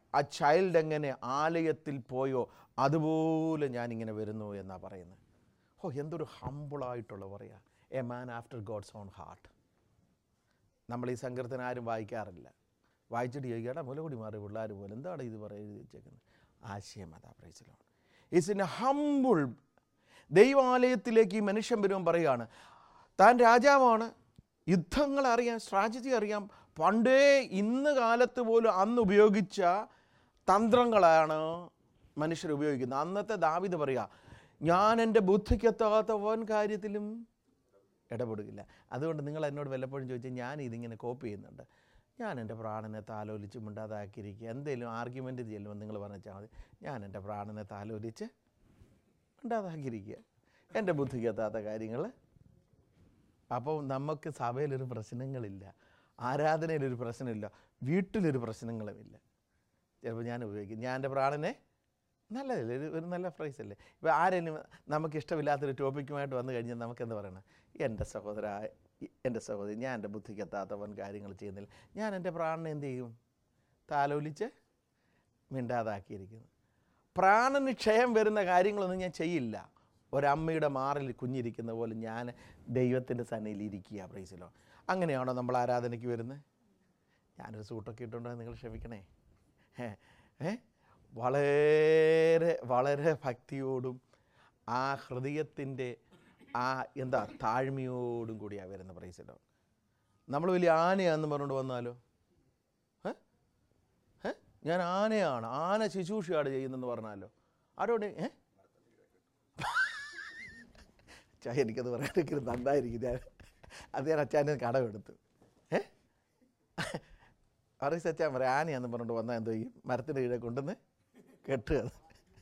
ആ ചൈൽഡ് എങ്ങനെ ആലയത്തിൽ പോയോ അതുപോലെ ഞാനിങ്ങനെ വരുന്നു എന്നാണ് പറയുന്നത് ഓ എന്തൊരു ഹമ്പിളായിട്ടുള്ള പറയാ a man after God's own heart നമ്മൾ ഈ സങ്കീർത്തനം ആരും വായിക്കാറില്ല വായിച്ചിട്ട് ചോദിക്കാടാ മുലകുടി മാറി പിള്ളേർ പോലെ എന്താണ് ഇത് പറയുന്നത് വെച്ചേക്കുന്നത് ആശയം അതാ പ്രൈസിലാണ് ഇറ്റ്സ് ഇൻ എ ഹമ്പിൾ ദൈവാലയത്തിലേക്ക് ഈ മനുഷ്യൻ വരുമ്പോൾ പറയുകയാണ് താൻ രാജാവാണ് യുദ്ധങ്ങൾ അറിയാം സ്ട്രാറ്റജി അറിയാം പണ്ടേ ഇന്ന് കാലത്ത് പോലും അന്ന് ഉപയോഗിച്ച തന്ത്രങ്ങളാണ് മനുഷ്യർ ഉപയോഗിക്കുന്നത് അന്നത്തെ ദാവിദ് പറയുക ഞാൻ എൻ്റെ ബുദ്ധിക്കെത്താത്ത വൻ കാര്യത്തിലും ഇടപെടുകയില്ല അതുകൊണ്ട് നിങ്ങൾ എന്നോട് വല്ലപ്പോഴും ചോദിച്ചാൽ ഞാൻ ഇതിങ്ങനെ കോപ്പി ചെയ്യുന്നുണ്ട് ഞാൻ എൻ്റെ പ്രാണനെ താലോലിച്ച് മിണ്ടാതാക്കിയിരിക്കുക എന്തെങ്കിലും ആർഗ്യുമെൻറ്റ് ചെല്ലുമ്പോൾ നിങ്ങൾ പറഞ്ഞാൽ മതി ഞാൻ എൻ്റെ പ്രാണനെ താലോലിച്ച് മിണ്ടാതാക്കിയിരിക്കുക എൻ്റെ ബുദ്ധിക്കെത്താത്ത കാര്യങ്ങൾ അപ്പോൾ നമുക്ക് സഭയിലൊരു പ്രശ്നങ്ങളില്ല ആരാധനയിലൊരു പ്രശ്നമില്ല വീട്ടിലൊരു പ്രശ്നങ്ങളുമില്ല ചിലപ്പോൾ ഞാൻ ഉപയോഗിക്കും ഞാൻ എൻ്റെ പ്രാണനെ നല്ലതല്ലേ ഒരു ഒരു നല്ല ഫ്രൈസ് അല്ലേ ഇപ്പോൾ ആരെങ്കിലും നമുക്ക് ഇഷ്ടമില്ലാത്തൊരു ടോപ്പിക്കുമായിട്ട് വന്നു കഴിഞ്ഞാൽ നമുക്ക് എന്താ പറയണം എൻ്റെ സഹോദര എൻ്റെ സഹോദരി ഞാൻ എൻ്റെ ബുദ്ധിക്കെത്താത്തവൻ കാര്യങ്ങൾ ചെയ്യുന്നില്ല ഞാൻ എൻ്റെ പ്രാണനെ എന്ത് ചെയ്യും താലോലിച്ച് മിണ്ടാതാക്കിയിരിക്കുന്നു പ്രാണന് ക്ഷയം വരുന്ന കാര്യങ്ങളൊന്നും ഞാൻ ചെയ്യില്ല ഒരമ്മയുടെ മാറിൽ കുഞ്ഞിരിക്കുന്ന പോലെ ഞാൻ ദൈവത്തിൻ്റെ സന്നയിൽ ഇരിക്കുക പ്രൈസിലോ അങ്ങനെയാണോ നമ്മൾ ആരാധനയ്ക്ക് വരുന്നത് ഞാനൊരു സൂട്ടൊക്കെ ഇട്ടുണ്ടോ നിങ്ങൾ ക്ഷമിക്കണേ ഏ ഏ വളരെ വളരെ ഭക്തിയോടും ആ ഹൃദയത്തിൻ്റെ ആ എന്താ താഴ്മയോടും കൂടിയാണ് വരുന്ന പ്രൈസിലോ നമ്മൾ വലിയ ആനയാന്ന് പറഞ്ഞുകൊണ്ട് വന്നാലോ ഏ ഏ ഞാൻ ആനയാണ് ആന ശുശ്രൂഷയാണ് ചെയ്യുന്നതെന്ന് പറഞ്ഞാലോ ആരോട് ഏ ചായ എനിക്കത് പറയാനൊക്കെ നന്നായിരിക്കും ഞാൻ അത് ഞാൻ അച്ഛനെ കടമെടുത്തു ഏ അറിയ അച്ഛൻ പറയാം ആനയാന്ന് പറഞ്ഞിട്ട് വന്നാൽ എന്തോ ഈ മരത്തിൻ്റെ കീഴെ കൊണ്ടുവന്ന് കെട്ടുക അത്.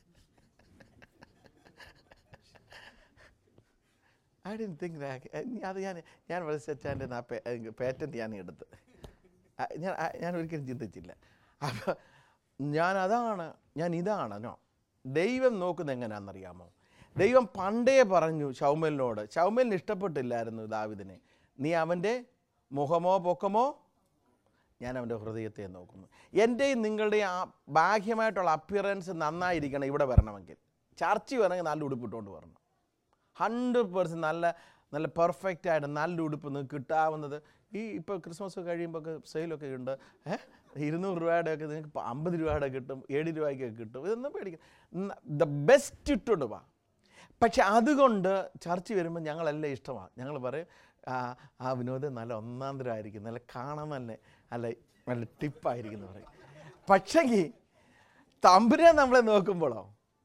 ഐ ഡിൻ തിങ്ക് അത് ഞാൻ ഞാൻ വരച്ചച്ചാൻ്റെ ആ പേറ്റൻറ്റ് ഞാൻ എടുത്ത് ആ, ഞാൻ ആ, ഞാൻ ഒരിക്കലും ചിന്തിച്ചില്ല അപ്പോൾ ഞാൻ അതാണ് ഞാൻ ഇതാണോ ദൈവം നോക്കുന്നത് എങ്ങനെയാണെന്നറിയാമോ ദൈവം പണ്ടേ പറഞ്ഞു ഷൗമലിനോട് ഷൗമലിന് ഇഷ്ടപ്പെട്ടില്ലായിരുന്നു ദാവിദിനെ നീ അവൻ്റെ മുഖമോ പൊക്കമോ ഞാൻ അവൻ്റെ ഹൃദയത്തെ നോക്കുന്നു എൻ്റെയും നിങ്ങളുടെയും ആ ബാഹ്യമായിട്ടുള്ള അപ്പിയറൻസ് നന്നായിരിക്കണം ഇവിടെ വരണമെങ്കിൽ ചർച്ച വരണമെങ്കിൽ നല്ല ഉടുപ്പിട്ടുകൊണ്ട് വരണം ഹൺഡ്രഡ് പേഴ്സൻറ്റ് നല്ല നല്ല പെർഫെക്റ്റ് ആയിട്ട് നല്ല ഉടുപ്പ് നിങ്ങൾക്ക് കിട്ടാവുന്നത് ഈ ഇപ്പോൾ ക്രിസ്മസ് കഴിയുമ്പോൾ ഒക്കെ സെയിലൊക്കെ ഉണ്ട് ഏഹ് ഇരുന്നൂറ് രൂപയുടെ ഒക്കെ നിങ്ങൾക്ക് ഇപ്പം അമ്പത് രൂപയുടെ കിട്ടും ഏഴ് രൂപയ്ക്കൊക്കെ കിട്ടും ഇതൊന്നും പേടിക്കും ദ ബെസ്റ്റ് ഇട്ടുകൊണ്ട് വാ പക്ഷെ അതുകൊണ്ട് ചർച്ച വരുമ്പോൾ ഞങ്ങളെല്ലാം ഇഷ്ടമാണ് ഞങ്ങൾ പറയും ആ ആ വിനോദം നല്ല ഒന്നാം തരം ആയിരിക്കും നല്ല കാണാൻ നല്ല നല്ല നല്ല ടിപ്പായിരിക്കും എന്ന് പറയും പക്ഷെങ്കിൽ തമ്പുരാൻ നമ്മളെ നോക്കുമ്പോഴോ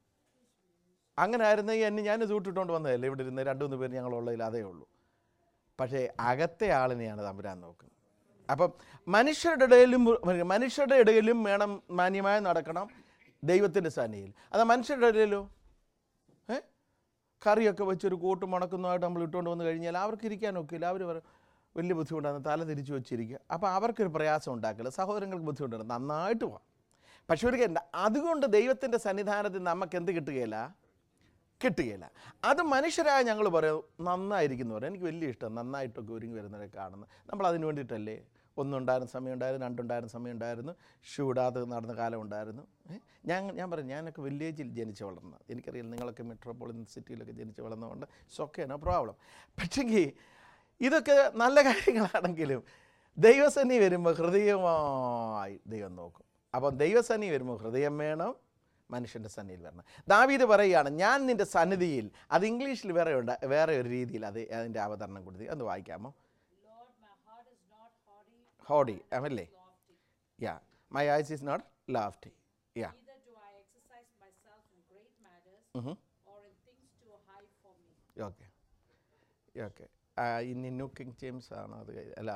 അങ്ങനെ ആയിരുന്നെങ്കിൽ എന്നെ ഞാൻ സൂട്ടിട്ടുകൊണ്ട് വന്നതല്ലേ ഇവിടെ ഇരുന്ന് രണ്ടു മൂന്ന് പേര് ഞങ്ങളുള്ളതിൽ അതേ ഉള്ളൂ പക്ഷേ അകത്തെ ആളിനെയാണ് തമ്പുരാൻ നോക്കുന്നത് അപ്പം മനുഷ്യരുടെ ഇടയിലും മനുഷ്യരുടെ ഇടയിലും വേണം മാന്യമായി നടക്കണം ദൈവത്തിൻ്റെ സന്നിധിയിൽ അത് മനുഷ്യരുടെ ഇടയിലോ ഏ കറിയൊക്കെ വെച്ചൊരു കൂട്ട് മണക്കുന്നതായിട്ട് നമ്മൾ ഇട്ടുകൊണ്ട് വന്നു കഴിഞ്ഞാൽ അവർക്ക് ഇരിക്കാൻ ഒക്കില്ല അവർ പറയും വലിയ ബുദ്ധിമുട്ടാണ് തല തിരിച്ച് വെച്ചിരിക്കുക അപ്പോൾ അവർക്കൊരു പ്രയാസം ഉണ്ടാക്കില്ല സഹോദരങ്ങൾക്ക് ബുദ്ധിമുട്ടുണ്ട് നന്നായിട്ട് പോവാം പക്ഷെ ഒരു കാര്യം അതുകൊണ്ട് ദൈവത്തിൻ്റെ സന്നിധാനത്തിൽ നമുക്ക് എന്ത് കിട്ടുകയില്ല കിട്ടുകയില്ല അത് മനുഷ്യരായ ഞങ്ങൾ പറയും നന്നായിരിക്കുന്നു പറയും എനിക്ക് വലിയ ഇഷ്ടം നന്നായിട്ടൊക്കെ ഒരുങ്ങി വരുന്നവരെ കാണുന്നത് നമ്മൾ അതിന് വേണ്ടിയിട്ടല്ലേ ഒന്നുണ്ടായിരുന്ന സമയം ഉണ്ടായിരുന്നു രണ്ടുണ്ടായിരുന്ന സമയം ഉണ്ടായിരുന്നു ഷൂ ഇടാതെ നടന്ന കാലം ഉണ്ടായിരുന്നു ഏ? ഞാൻ ഞാൻ പറയും ഞാനൊക്കെ വില്ലേജിൽ ജനിച്ച് വളർന്ന എനിക്കറിയാം നിങ്ങളൊക്കെ മെട്രോപൊളിറ്റൻ സിറ്റിയിലൊക്കെ ജനിച്ച് വളർന്നതുകൊണ്ട് സൊക്കെ നോ പ്രോബ്ലം പക്ഷെങ്കിൽ ഇതൊക്കെ നല്ല കാര്യങ്ങളാണെങ്കിലും ദൈവസന്നി വരുമ്പോൾ ഹൃദയമായി ദൈവം നോക്കും അപ്പം ദൈവസന്നി വരുമ്പോൾ ഹൃദയം വേണം മനുഷ്യൻ്റെ സന്നിധിയിൽ വരണം ദാവീദ് പറയുകയാണ് ഞാൻ നിൻ്റെ സന്നിധിയിൽ അത് ഇംഗ്ലീഷിൽ വേറെ ഉണ്ട് വേറെ ഒരു രീതിയിൽ അത് അതിൻ്റെ അവതരണം കൊടുത്തി അത് വായിക്കാമോ Lord, my heart is not haughty, haughty ആമല്ലേ lofty. യാ my eyes is not lofty യാ Neither do I exercise myself in great matters or in things too high for me. Okay okay ഇനി ന്യൂ കിങ് ജെയിംസ് ആണ് അത് കഴി- അല്ല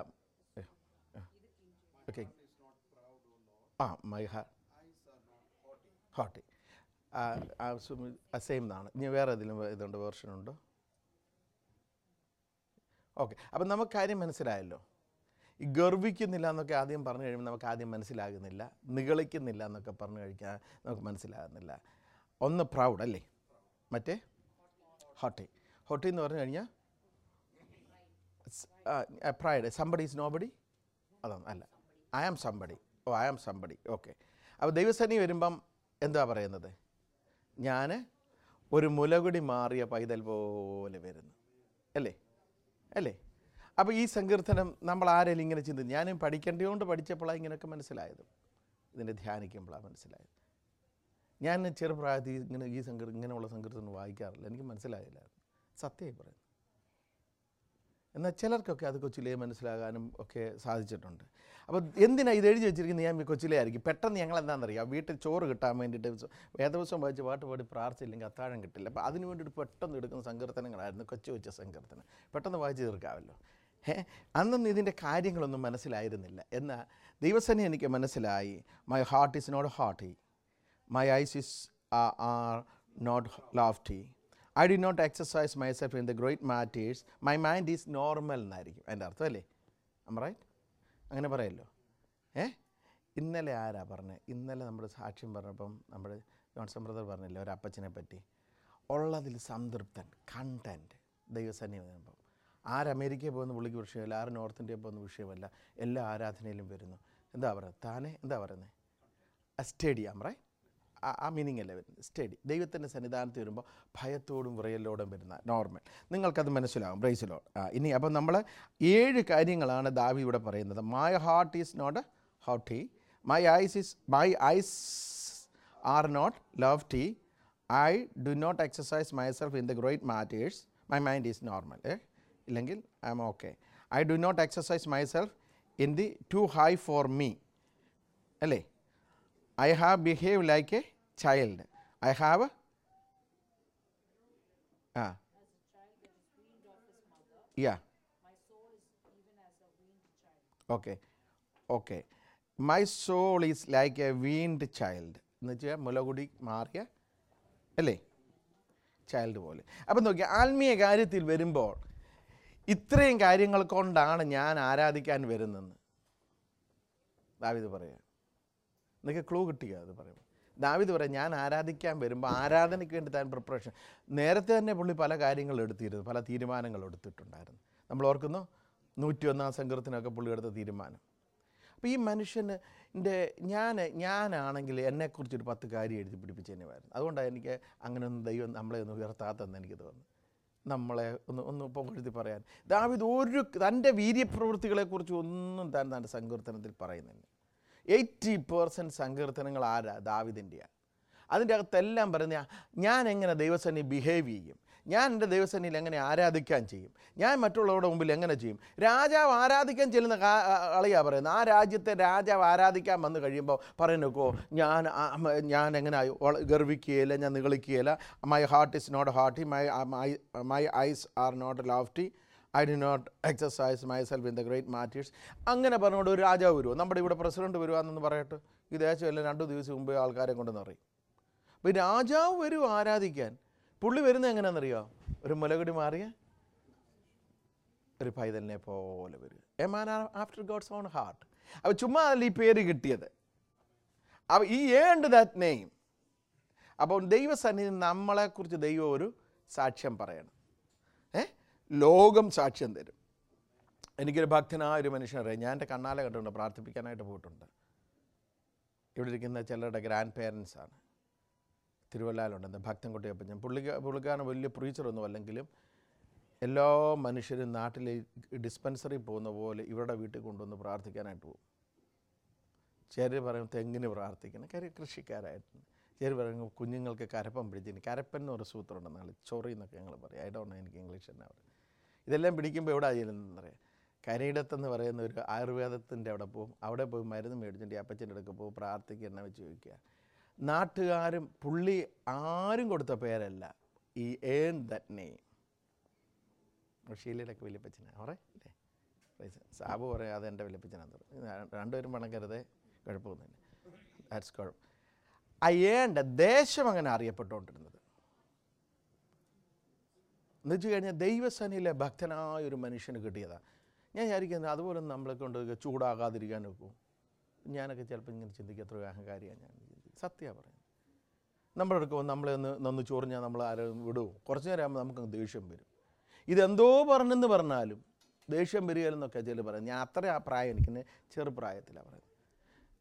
ഓക്കെ ആ മൈ ഹാർട്ട് ഹോട്ടി സെയിം എന്നാണ് ഇനി വേറെ ഏതെങ്കിലും ഇതുണ്ട് വേർഷൻ ഉണ്ടോ ഓക്കെ അപ്പം നമുക്ക് കാര്യം മനസ്സിലായല്ലോ ഈ ഗർവിക്കുന്നില്ല എന്നൊക്കെ ആദ്യം പറഞ്ഞു കഴിയുമ്പോൾ നമുക്ക് ആദ്യം മനസ്സിലാകുന്നില്ല നിഗളിക്കുന്നില്ല എന്നൊക്കെ പറഞ്ഞു കഴിക്കാൻ നമുക്ക് മനസ്സിലാകുന്നില്ല ഒന്ന് പ്രൗഡ് അല്ലേ മറ്റേ ഹോട്ടി ഹോട്ടി എന്ന് പറഞ്ഞു കഴിഞ്ഞാൽ പ്രൈഡ് സംബഡി ഈസ് നോബഡി അതാണ് അല്ല I am somebody oh I am somebody okay അപ്പോൾ ദൈവസേനി വരുമ്പം എന്താ പറയുന്നത് ഞാൻ ഒരു മുലകുടി മാറിയ പൈതൽ പോലെ വരുന്നു അല്ലേ അല്ലേ അപ്പോൾ ഈ സങ്കീർത്തനം നമ്മൾ ആരെങ്കിലും ഇങ്ങനെ ചിന്തിച്ചു ഞാനും പഠിക്കേണ്ടതുകൊണ്ട് പഠിച്ചപ്പോഴാണ് ഇങ്ങനെയൊക്കെ മനസ്സിലായത് ഇതിനെ ധ്യാനിക്കുമ്പോഴാണ് മനസ്സിലായത് ഞാൻ ചെറുപ്രായത്തിൽ ഇങ്ങനെ ഈ സങ്കീർ ഇങ്ങനെയുള്ള സങ്കീർത്തനം വായിക്കാറില്ല എനിക്ക് മനസ്സിലായില്ലായിരുന്നു സത്യമായി പറയുന്നു എന്നാൽ ചിലർക്കൊക്കെ അത് കൊച്ചിലേ മനസ്സിലാകാനും ഒക്കെ സാധിച്ചിട്ടുണ്ട് അപ്പോൾ എന്തിനാ ഇത് എഴുതി വെച്ചിരിക്കുന്നത് ഞാൻ കൊച്ചിലേ ആയിരിക്കും പെട്ടെന്ന് ഞങ്ങൾ എന്താണെന്നറിയാം വീട്ടിൽ ചോറ് കിട്ടാൻ വേണ്ടിയിട്ട് വേദവസം വായിച്ച് പാട്ട് പാടി പ്രാർത്ഥിച്ചില്ലെങ്കിൽ അത്താഴം കിട്ടില്ല അപ്പോൾ അതിന് വേണ്ടിയിട്ട് പെട്ടെന്ന് എടുക്കുന്ന സങ്കീർത്തനങ്ങളായിരുന്നു കൊച്ചു കൊച്ച സങ്കീർത്തനം പെട്ടെന്ന് വായിച്ച് തീർക്കാമല്ലോ ഏ അന്നൊന്നും ഇതിൻ്റെ കാര്യങ്ങളൊന്നും മനസ്സിലായിരുന്നില്ല എന്നാൽ ദൈവസേന എനിക്ക് മനസ്സിലായി my heart is not haughty my eyes is are not lofty I do not exercise myself in the great matters my mind is normal എന്നായിരിക്കും അതിൻ്റെ അർത്ഥം അല്ലേ അമ്മ റൈറ്റ് അങ്ങനെ പറയല്ലോ ഏ ഇന്നലെ ആരാ പറഞ്ഞത് ഇന്നലെ നമ്മുടെ സാക്ഷ്യം പറഞ്ഞപ്പം നമ്മുടെ ജോൺസൺ ബ്രദർ പറഞ്ഞില്ലേ ഒരു അപ്പച്ചനെ പറ്റി ഉള്ളതിൽ സംതൃപ്തൻ കണ്ടൻറ്റ് ദൈവസന്നിധി വരുമ്പം ആര് അമേരിക്കയിൽ പോകുന്ന പുള്ളിക്ക് വിഷയമല്ല ആര് നോർത്ത് ഇന്ത്യയിൽ പോകുന്ന വിഷയമല്ല എല്ലാ ആരാധനയിലും വരുന്നു എന്താ പറയുക താനെ എന്താ പറയുന്നത് സ്റ്റേഡിയം റൈറ്റ് ആ മീനിങ് അല്ലേ വരുന്നത് സ്റ്റഡി ദൈവത്തിൻ്റെ സന്നിധാനത്ത് വരുമ്പോൾ ഭയത്തോടും വിറയലോടും വരുന്ന നോർമൽ നിങ്ങൾക്കത് മനസ്സിലാവും ബ്രൈസിലോ ആ ഇനി അപ്പം നമ്മൾ ഏഴ് കാര്യങ്ങളാണ് ദാവി ഇവിടെ പറയുന്നത് my heart is not haughty my eyes is my eyes are not lofty I do not exercise myself in the great matters my mind is normal ഏ ഇല്ലെങ്കിൽ I am okay I do not exercise myself in the too high for me അല്ലേ I have behaved like a child. I have. Ah. Yeah. Okay. Okay. My soul is like a weaned child. എന്ന് വെച്ചാൽ മുലകുടി മാറിയ അല്ലേ ചൈൽഡ് പോലെ അപ്പം നോക്കി ആത്മീയ കാര്യത്തിൽ വരുമ്പോൾ ഇത്രയും കാര്യങ്ങൾ കൊണ്ടാണ് ഞാൻ ആരാധിക്കാൻ വരുന്നതെന്ന് ദാവിത് പറയാം നിങ്ങൾക്ക് ക്ലൂ കിട്ടിയോ അത് പറയുമ്പോൾ ദാവിത് പറയാം ഞാൻ ആരാധിക്കാൻ വരുമ്പോൾ ആരാധനയ്ക്ക് വേണ്ടി താൻ പ്രിപ്പറേഷൻ നേരത്തെ തന്നെ പുള്ളി പല കാര്യങ്ങൾ എടുത്തിരുന്നു പല തീരുമാനങ്ങൾ എടുത്തിട്ടുണ്ടായിരുന്നു നമ്മൾ ഓർക്കുന്നു നൂറ്റി ഒന്നാം സങ്കീർത്തനമൊക്കെ പുള്ളി എടുത്ത തീരുമാനം അപ്പോൾ ഈ മനുഷ്യന് എൻ്റെ ഞാൻ ഞാനാണെങ്കിൽ എന്നെക്കുറിച്ചൊരു പത്ത് കാര്യം എഴുതി പിടിപ്പിച്ചതിനുമായിരുന്നു അതുകൊണ്ടാണ് എനിക്ക് അങ്ങനെ ഒന്നും ദൈവം നമ്മളെ ഒന്ന് ഉയർത്താത്തെന്ന് എനിക്ക് തോന്നുന്നു നമ്മളെ ഒന്ന് ഒന്ന് പുകഴ്ത്തി പറയാൻ ദാവിദ് ഒരു തൻ്റെ വീര്യപ്രവൃത്തികളെക്കുറിച്ച് ഒന്നും താൻ തൻ്റെ സങ്കീർത്തനത്തിൽ പറയുന്നില്ല എയ്റ്റി പേഴ്സൻറ്റ് സങ്കീർത്തനങ്ങൾ ആരാ ദാവിദിൻ്റെയാണ് അതിൻ്റെ അകത്തെല്ലാം പറയുന്ന ഞാൻ എങ്ങനെ ദൈവസേനയിൽ ബിഹേവ് ചെയ്യും ഞാൻ എൻ്റെ ദൈവസേനയിൽ എങ്ങനെ ആരാധിക്കാൻ ചെയ്യും ഞാൻ മറ്റുള്ളവരുടെ മുമ്പിൽ എങ്ങനെ ചെയ്യും രാജാവ് ആരാധിക്കാൻ ചെല്ലുന്ന കളിയാണ് പറയുന്നത് ആ രാജ്യത്തെ രാജാവ് ആരാധിക്കാൻ വന്നു കഴിയുമ്പോൾ പറയുന്നൊക്കോ ഞാൻ ആ- മ- ഞാൻ എങ്ങനെ ഒള- ഗർവിക്കുകയില്ല ഞാൻ നിഗളിക്കുകയില്ല my heart is not haughty my my my eyes are not lofty I do not exercise myself in the great matters അങ്ങനെ പറഞ്ഞുകൊണ്ട് ഒരു രാജാവ് വരുമോ നമ്മുടെ ഇവിടെ പ്രസിഡന്റ് വരുവാന്നെന്ന് പറയട്ടെ ഈ ദേശം എല്ലാം രണ്ടു ദിവസം മുമ്പേ ആൾക്കാരെ കൊണ്ടെന്ന് അറിയും അപ്പോൾ ഈ രാജാവ് വരും ആരാധിക്കാൻ പുള്ളി വരുന്നത് എങ്ങനെയാണെന്നറിയോ ഒരു മുലകുടി മാറിയ ഒരു പൈതലിനെ പോലെ വരിക a man after God's own heart അപ്പോൾ ചുമ്മാ അല്ല ഈ പേര് കിട്ടിയത് അപ്പോൾ ഈ ഏണ്ട് ദാറ്റ് നെയിം അപ്പോൾ ദൈവസന്നിധി നമ്മളെക്കുറിച്ച് ദൈവം ഒരു സാക്ഷ്യം പറയണം ഏ ലോകം സാക്ഷ്യം തരും എനിക്കൊരു ഭക്തനായ ഒരു മനുഷ്യനറിയാം ഞാൻ എൻ്റെ കണ്ണാലെ കണ്ടുകൊണ്ട് പ്രാർത്ഥിപ്പിക്കാനായിട്ട് പോയിട്ടുണ്ട് ഇവിടെ ഇരിക്കുന്ന ചിലരുടെ ഗ്രാൻഡ് പേരൻസ് ആണ് തിരുവല്ലയിലുണ്ട് ഭക്തൻകുട്ടിയപ്പം ഞാൻ പുള്ളിക്ക പുള്ളിക്കാരൻ വലിയ പ്രീച്ചറൊന്നും അല്ലെങ്കിലും എല്ലാ മനുഷ്യരും നാട്ടിലെ ഡിസ്പെൻസറി പോകുന്ന പോലെ ഇവരുടെ വീട്ടിൽ കൊണ്ടുവന്ന് പ്രാർത്ഥിക്കാനായിട്ട് പോകും ചിലർ പറയും തെങ്ങിന് പ്രാർത്ഥിക്കണം കാര്യം കൃഷിക്കാരായിട്ടുണ്ട് ചിലർ പറയും കുഞ്ഞുങ്ങൾക്ക് കരപ്പം പിടിച്ചിന് കരപ്പൻ എന്ന് ഒരു സൂത്രമുണ്ട് നാളെ ചൊറി എന്നൊക്കെ ഞങ്ങൾ പറയും ഐ ഡോണ്ട് എനിക്ക് ഇംഗ്ലീഷ് തന്നെ പറയും ഇതെല്ലാം പിടിക്കുമ്പോൾ എവിടെ ചെല്ലുന്നതെന്ന് പറയാം കരയിടത്തെന്ന് പറയുന്ന ഒരു ആയുർവേദത്തിൻ്റെ അവിടെ പോകും അവിടെ പോയി മരുന്ന് മേടിച്ചിട്ട് ഈ അപ്പച്ചൻ്റെ അടുക്ക് പോകും പ്രാർത്ഥിക്കുക എണ്ണ വെച്ച് ചോദിക്കുക നാട്ടുകാരും പുള്ളി ആരും കൊടുത്ത പേരല്ല ഈ ഏൺ ദറ്റ് നെയിം ഷീലയിലൊക്കെ വലിയപ്പച്ചനാണ് പറ അല്ലേ റൈസ് സാബു പറയാം അത് എൻ്റെ വലിയപ്പച്ചനാന്ന് പറയും രണ്ടുപേരും പണക്കരുതേ കുഴപ്പമൊന്നുമില്ല ദാറ്റ്സ് കുഴപ്പം അയ്യേണ്ട ദേശം അങ്ങനെ അറിയപ്പെട്ടുകൊണ്ടിരുന്നത് എന്ന് വെച്ച് കഴിഞ്ഞാൽ ദൈവസേനയിലെ ഭക്തനായ ഒരു മനുഷ്യന് കിട്ടിയതാണ് ഞാൻ വിചാരിക്കുന്നത് അതുപോലെ നമ്മളെ കൊണ്ട് ചൂടാകാതിരിക്കാൻ നോക്കും ഞാനൊക്കെ ചിലപ്പോൾ ഇങ്ങനെ ചിന്തിക്കുക എത്രയോ അഹങ്കാരിയാണ് ഞാൻ സത്യമാണ് പറയുന്നത് നമ്മുടെ അടുക്ക നമ്മളെ ഒന്ന് നന്ന് ചൊറിഞ്ഞാൽ നമ്മൾ ആരും വിടുമോ കുറച്ച് നേരം ആകുമ്പോൾ നമുക്ക് ദേഷ്യം വരും ഇതെന്തോ പറഞ്ഞെന്ന് പറഞ്ഞാലും ദേഷ്യം വരികയെന്നൊക്കെ ചില പറയും ഞാൻ അത്ര ആ പ്രായം എനിക്ക് ചെറുപ്രായത്തിലാണ് പറയുന്നത്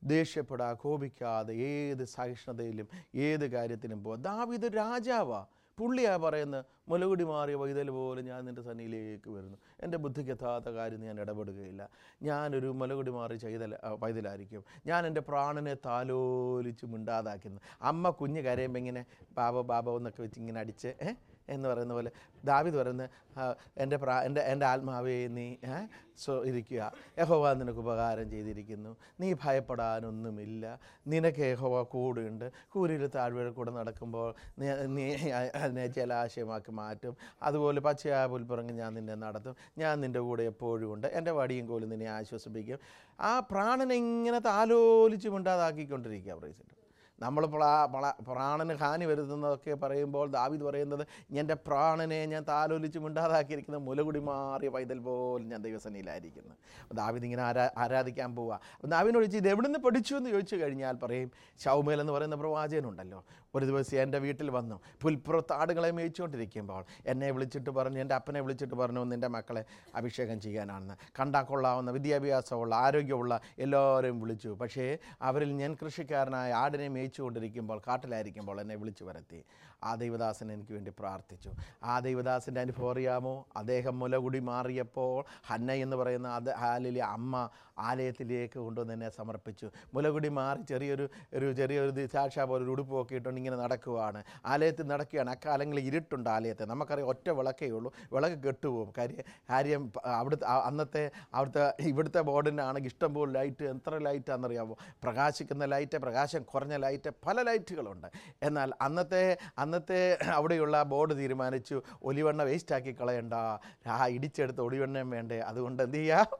ദേഷ്യപ്പെടാ കോപിക്കാതെ ഏത് സഹിഷ്ണുതയിലും ഏത് കാര്യത്തിനും പോവാം ദാവിത് രാജാവാ പുള്ളിയാ പറയുന്നത് മുലകുടി മാറിയ വൈതൽ പോലെ ഞാൻ നിൻ്റെ സന്നിയിലേക്ക് വരുന്നു എൻ്റെ ബുദ്ധിക്ക് എത്താത്ത കാര്യം ഞാൻ ഇടപെടുകയില്ല ഞാനൊരു മുലകുടി മാറി ചെയ്തൽ പൈതലായിരിക്കും ഞാൻ എൻ്റെ പ്രാണനെ താലോലിച്ച് മിണ്ടാതാക്കുന്നു അമ്മ കുഞ്ഞ് കരയുമ്പോൾ ഇങ്ങനെ ബാബ ബാബ എന്നൊക്കെ വെച്ച് ഇങ്ങനെ അടിച്ച് ഏ എന്ന് പറയുന്ന പോലെ ദാവിദ് പറയുന്നത് ആ, എൻ്റെ പ്രാ എൻ്റെ എൻ്റെ ആത്മാവേ നീ ഏ, സ്വ ഇരിക്കുക യഹോവ നിനക്ക് ഉപകാരം ചെയ്തിരിക്കുന്നു നീ ഭയപ്പെടാനൊന്നുമില്ല നിനക്ക് യഹോവ കൂടുണ്ട് കൂരിൽ താഴ്വര കൂടെ നടക്കുമ്പോൾ നീ നീ അതിനെ ജലാശയമാക്കി മാറ്റും അതുപോലെ പച്ചയായ പുൽപ്പുറങ്ങി ഞാൻ നിന്നെ നടത്തും ഞാൻ നിൻ്റെ കൂടെ എപ്പോഴും ഉണ്ട് എൻ്റെ വടിയും കോലും നിന്നെ ആശ്വസിപ്പിക്കും ആ പ്രാണനെ ഇങ്ങനെ താലോലിച്ച് മിണ്ടാതാക്കിക്കൊണ്ടിരിക്കുക പ്രൈസിട്ട് നമ്മൾ പ്ലാ പ്ലാ പ്രാണന് ഹാനി വരുത്തുന്നതൊക്കെ പറയുമ്പോൾ ദാവിദ് പറയുന്നത് എൻ്റെ പ്രാണനെ ഞാൻ താലോലിച്ച് മിണ്ടാതാക്കിയിരിക്കുന്ന മുലകുടി മാറിയ പൈതൽ പോലും ഞാൻ ദൈവസന്നിയിലായിരിക്കുന്നു അപ്പോൾ ദാവിദ് ഇങ്ങനെ ആരാ ആരാധിക്കാൻ പോവുക അപ്പോൾ ദാവിനോട് ചോദിച്ചു ഇത് എവിടെ നിന്ന് പഠിച്ചു എന്ന് ചോദിച്ചു കഴിഞ്ഞാൽ പറയും ഷൗമേൽ എന്ന് പറയുന്ന പ്രവാചകനുണ്ടല്ലോ ഒരു ദിവസം എൻ്റെ വീട്ടിൽ വന്നു പുൽപ്പുറത്ത് ആടുകളെ മേയിച്ചുകൊണ്ടിരിക്കുമ്പോൾ എന്നെ വിളിച്ചിട്ട് പറഞ്ഞു എൻ്റെ അപ്പനെ വിളിച്ചിട്ട് പറഞ്ഞു നിൻ്റെ മക്കളെ അഭിഷേകം ചെയ്യാനാണെന്ന് കണ്ടാൽ കൊള്ളാവുന്ന വിദ്യാഭ്യാസമുള്ള ആരോഗ്യമുള്ള എല്ലാവരെയും വിളിച്ചു പക്ഷേ അവരിൽ ഞാൻ കൃഷിക്കാരനായ ആടിനെ മേയിച്ചുകൊണ്ടിരിക്കുമ്പോൾ കാട്ടിലായിരിക്കുമ്പോൾ എന്നെ വിളിച്ചു വരുത്തി ആ ദൈവദാസൻ എനിക്ക് വേണ്ടി പ്രാർത്ഥിച്ചു ആ ദൈവദാസൻ്റെ അനുഭവം അറിയാമോ അദ്ദേഹം മുലകുടി മാറിയപ്പോൾ ഹന്ന എന്ന് പറയുന്ന അത് ഹാലിലെ അമ്മ ആലയത്തിലേക്ക് കൊണ്ടുവന്ന് എന്നെ സമർപ്പിച്ചു മുലകുടി മാറി ചെറിയൊരു ഒരു ചെറിയൊരു ദി- സാക്ഷാ പോലെ ഒരു ഉടുപ്പൊക്കെ ഇട്ടുകൊണ്ട് ഇങ്ങനെ നടക്കുവാണ് ആലയത്തിൽ നടക്കുകയാണ് അക്കാലങ്ങളിൽ ഇരുട്ടുണ്ട് ആലയത്തെ നമുക്കറിയാം ഒറ്റ വിളക്കേ ഉള്ളൂ വിളക്ക് കെട്ടുപോകും കാര്യം കാര്യം പ- അവിടുത്തെ ആ- അന്നത്തെ അവിടുത്തെ ഇവിടുത്തെ ബോർഡിനാണെങ്കിൽ ഇഷ്ടംപോലെ ലൈറ്റ് എത്ര ലൈറ്റാണെന്നറിയാമോ പ്രകാശിക്കുന്ന ലൈറ്റ് പ്രകാശം കുറഞ്ഞ ലൈറ്റ് പല ലൈറ്റുകളുണ്ട് എന്നാൽ അന്നത്തെ അന്നത്തെ അവിടെയുള്ള ബോർഡ് തീരുമാനിച്ചു ഒലിവെണ്ണ വേസ്റ്റാക്കി കളയണ്ട ആ ഇടിച്ചെടുത്ത് ഒളിവെണ്ണയും വേണ്ടേ അതുകൊണ്ട് എന്ത് ചെയ്യുക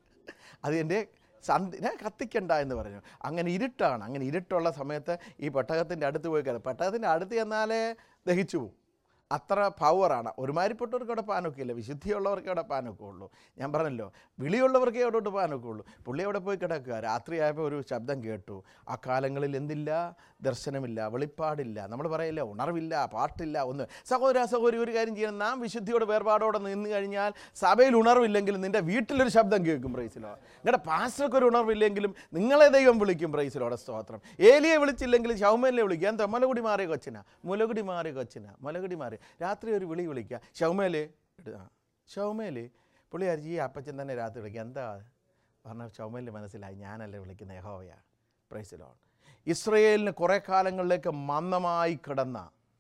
അതിൻ്റെ സന്ധ്യ കത്തിക്കണ്ട എന്ന് പറഞ്ഞു അങ്ങനെ ഇരുട്ടാണ് അങ്ങനെ ഇരുട്ടുള്ള സമയത്ത് ഈ പെട്ടകത്തിൻ്റെ അടുത്ത് പോയി കയറും പെട്ടകത്തിൻ്റെ അടുത്ത് ചെന്നാലേ ദഹിച്ചു പോകും അത്ര പവറാണ് ഒരുമാതിരിപ്പെട്ടവർക്ക് അവിടെ പാനൊക്കെയില്ല വിശുദ്ധിയുള്ളവർക്ക് അവിടെ പാനൊക്കെ ഉള്ളൂ ഞാൻ പറഞ്ഞല്ലോ വിളിയുള്ളവർക്കേ അവിടോട്ട് പാനൊക്കെ ഉള്ളൂ പുള്ളി അവിടെ പോയി കിടക്കുക രാത്രിയായപ്പോൾ ഒരു ശബ്ദം കേട്ടു ആ കാലങ്ങളിൽ എന്തില്ല ദർശനമില്ല വെളിപ്പാടില്ല നമ്മൾ പറയില്ല ഉണർവില്ല പാട്ടില്ല ഒന്ന് സഹോദര സഹോദരി ഒരു കാര്യം ചെയ്യണം നാം വിശുദ്ധിയോട് വേർപാടോടെ നിന്ന് കഴിഞ്ഞാൽ സഭയിൽ ഉണർവില്ലെങ്കിലും നിൻ്റെ വീട്ടിലൊരു ശബ്ദം കേൾക്കും പ്രൈസിലോ നിങ്ങളുടെ പാസ്റ്റർക്ക് ഒരു ഉണർവില്ലെങ്കിലും നിങ്ങളെ ദൈവം വിളിക്കും പ്രൈസിലോടെ സ്തോത്രം ഏലിയെ വിളിച്ചില്ലെങ്കിലും ശൗമേലിനെ വിളിക്കുക എന്താ മുലകുടി മാറിയ കൊച്ചിന മുലകുടി മാറിയ കൊച്ചിന മുലകുടി മാറി രാത്രി ഒരു വിളി വിളിക്കുക ശൗമേല് ആ ശൗമേല് പുള്ളി അരിച്ച് ഈ അപ്പച്ചൻ തന്നെ രാത്രി വിളിക്കുക എന്താ പറഞ്ഞ ചുമലിന് മനസ്സിലായി ഞാനല്ലേ വിളിക്കുന്ന യഹോവയാ പ്രൈസിലോൺ ഇസ്രയേലിന് കുറേ കാലങ്ങളിലേക്ക് മന്ദമായി കിടന്ന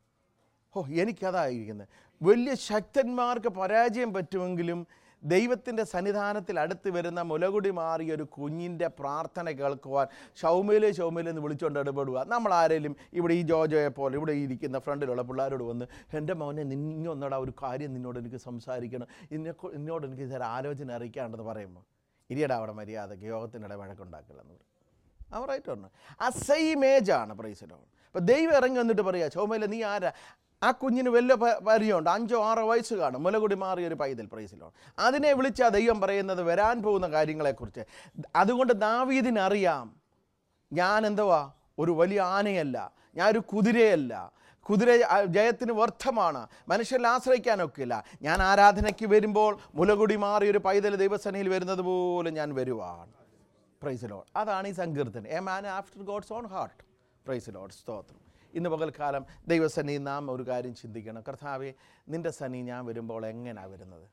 ഓ എനിക്കതായിരിക്കുന്നത് വലിയ ശക്തന്മാർക്ക് പരാജയം പറ്റുമെങ്കിലും ദൈവത്തിൻ്റെ സന്നിധാനത്തിൽ അടുത്ത് വരുന്ന മുലകുടി മാറിയ ഒരു കുഞ്ഞിൻ്റെ പ്രാർത്ഥന കേൾക്കുവാൻ ഷൗമേലെ ഷൗമേലെ എന്ന് വിളിച്ചുകൊണ്ട് ഇടപെടുക നമ്മൾ ആരെങ്കിലും ഇവിടെ ഈ ജോജോയെ പോലെ ഇവിടെ ഇരിക്കുന്ന ഫ്രണ്ടിലുള്ള പിള്ളേരോട് വന്ന് എൻ്റെ മോനെ നിന്നൊന്നടാ ഒരു കാര്യം നിന്നോട് എനിക്ക് സംസാരിക്കണം ഇന്നെ എന്നോട് എനിക്ക് ചില ആലോചന അറിയിക്കാണ്ടെന്ന് പറയുമ്പോൾ ഇരിയടാ അവിടെ മര്യാദയ്ക്ക് യോഗത്തിനിടെ വഴക്കുണ്ടാക്കില്ലെന്ന് പറയും അവർ റൈറ്റ് പറഞ്ഞു ആ സെയിം ഏജ് ആണ് പ്രൈസിലോ അപ്പോൾ ദൈവം ഇറങ്ങി വന്നിട്ട് പറയുക ചോമയിലെ നീ ആരാ ആ കുഞ്ഞിന് വല്ല പ- പരിചയമുണ്ട് അഞ്ചോ ആറോ വയസ്സ് കാണും മുലകുടി മാറിയ ഒരു പൈതൽ പ്രൈസിലോ അതിനെ വിളിച്ചാൽ ദൈവം പറയുന്നത് വരാൻ പോകുന്ന കാര്യങ്ങളെക്കുറിച്ച് അതുകൊണ്ട് ദാവീദിനറിയാം ഞാൻ എന്തുവാ ഒരു വലിയ ആനയല്ല ഞാനൊരു കുതിരയല്ല കുതിര ആ, ജയത്തിന് വ്യർത്ഥമാണ് മനുഷ്യരിൽ ആശ്രയിക്കാനൊക്കില്ല ഞാൻ ആരാധനയ്ക്ക് വരുമ്പോൾ മുലകുടി മാറിയ ഒരു പൈതൽ ദൈവസനയിൽ വരുന്നത് പോലെ ഞാൻ വരുവാണ് പ്രൈസ് ലോഡ് അതാണ് ഈ സങ്കീർത്തനം a man after God's own heart praise Lord സ്തോത്രം ഇന്ന് പകൽക്കാലം ദൈവസനി നാം ഒരു കാര്യം ചിന്തിക്കണം കർത്താവെ നിൻ്റെ സനി ഞാൻ വരുമ്പോൾ എങ്ങനെയാണ് വരുന്നത്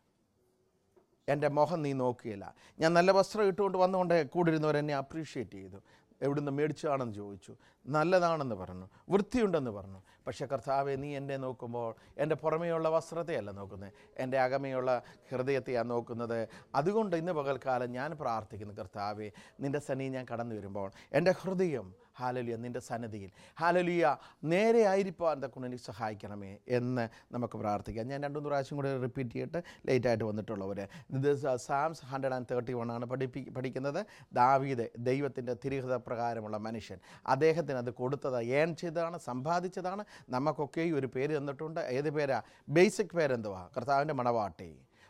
എൻ്റെ മുഖം നീ നോക്കിയില്ല ഞാൻ നല്ല വസ്ത്രം ഇട്ടുകൊണ്ട് വന്നുകൊണ്ട് കൂടിരുന്നവർ എന്നെ അപ്രീഷിയേറ്റ് ചെയ്തു എവിടുന്ന് മേടിച്ചതാണെന്ന് ചോദിച്ചു നല്ലതാണെന്ന് പറഞ്ഞു വൃത്തിയുണ്ടെന്ന് പറഞ്ഞു പക്ഷേ കർത്താവെ നീ എന്നെ നോക്കുമ്പോൾ എൻ്റെ പുറമേയുള്ള വസ്ത്രത്തെയല്ല നോക്കുന്നത് എൻ്റെ അകമയുള്ള ഹൃദയത്തെയാണ് നോക്കുന്നത് അതുകൊണ്ട് ഇന്ന് പകൽക്കാലം ഞാൻ പ്രാർത്ഥിക്കുന്നു കർത്താവെ നിൻ്റെ സനി ഞാൻ കടന്നു വരുമ്പോൾ എൻ്റെ ഹൃദയം ഹാലലിയ നിൻ്റെ സന്നദ്ധിയിൽ ഹാലലിയ നേരെ ആയിരിക്കാൻ കൊണ്ട് എനിക്ക് സഹായിക്കണമേ എന്ന് നമുക്ക് പ്രാർത്ഥിക്കാം ഞാൻ രണ്ടു മൂന്ന് പ്രാവശ്യം കൂടെ റിപ്പീറ്റ് ചെയ്തിട്ട് ലേറ്റായിട്ട് വന്നിട്ടുള്ളവർ ഇത് Psalms hundred and thirty one ആണ് പഠിപ്പി പഠിക്കുന്നത് ദാവീദ് ദൈവത്തിൻ്റെ തിരിഹൃത പ്രകാരമുള്ള മനുഷ്യൻ അദ്ദേഹത്തിന് അത് കൊടുത്തത് ഏൺ ചെയ്തതാണ് സമ്പാദിച്ചതാണ് നമുക്കൊക്കെ ഒരു പേര് തന്നിട്ടുണ്ട് ഏത് പേരാ ബേസിക് പേരെന്തുവാ കർത്താവിൻ്റെ മണവാട്ടി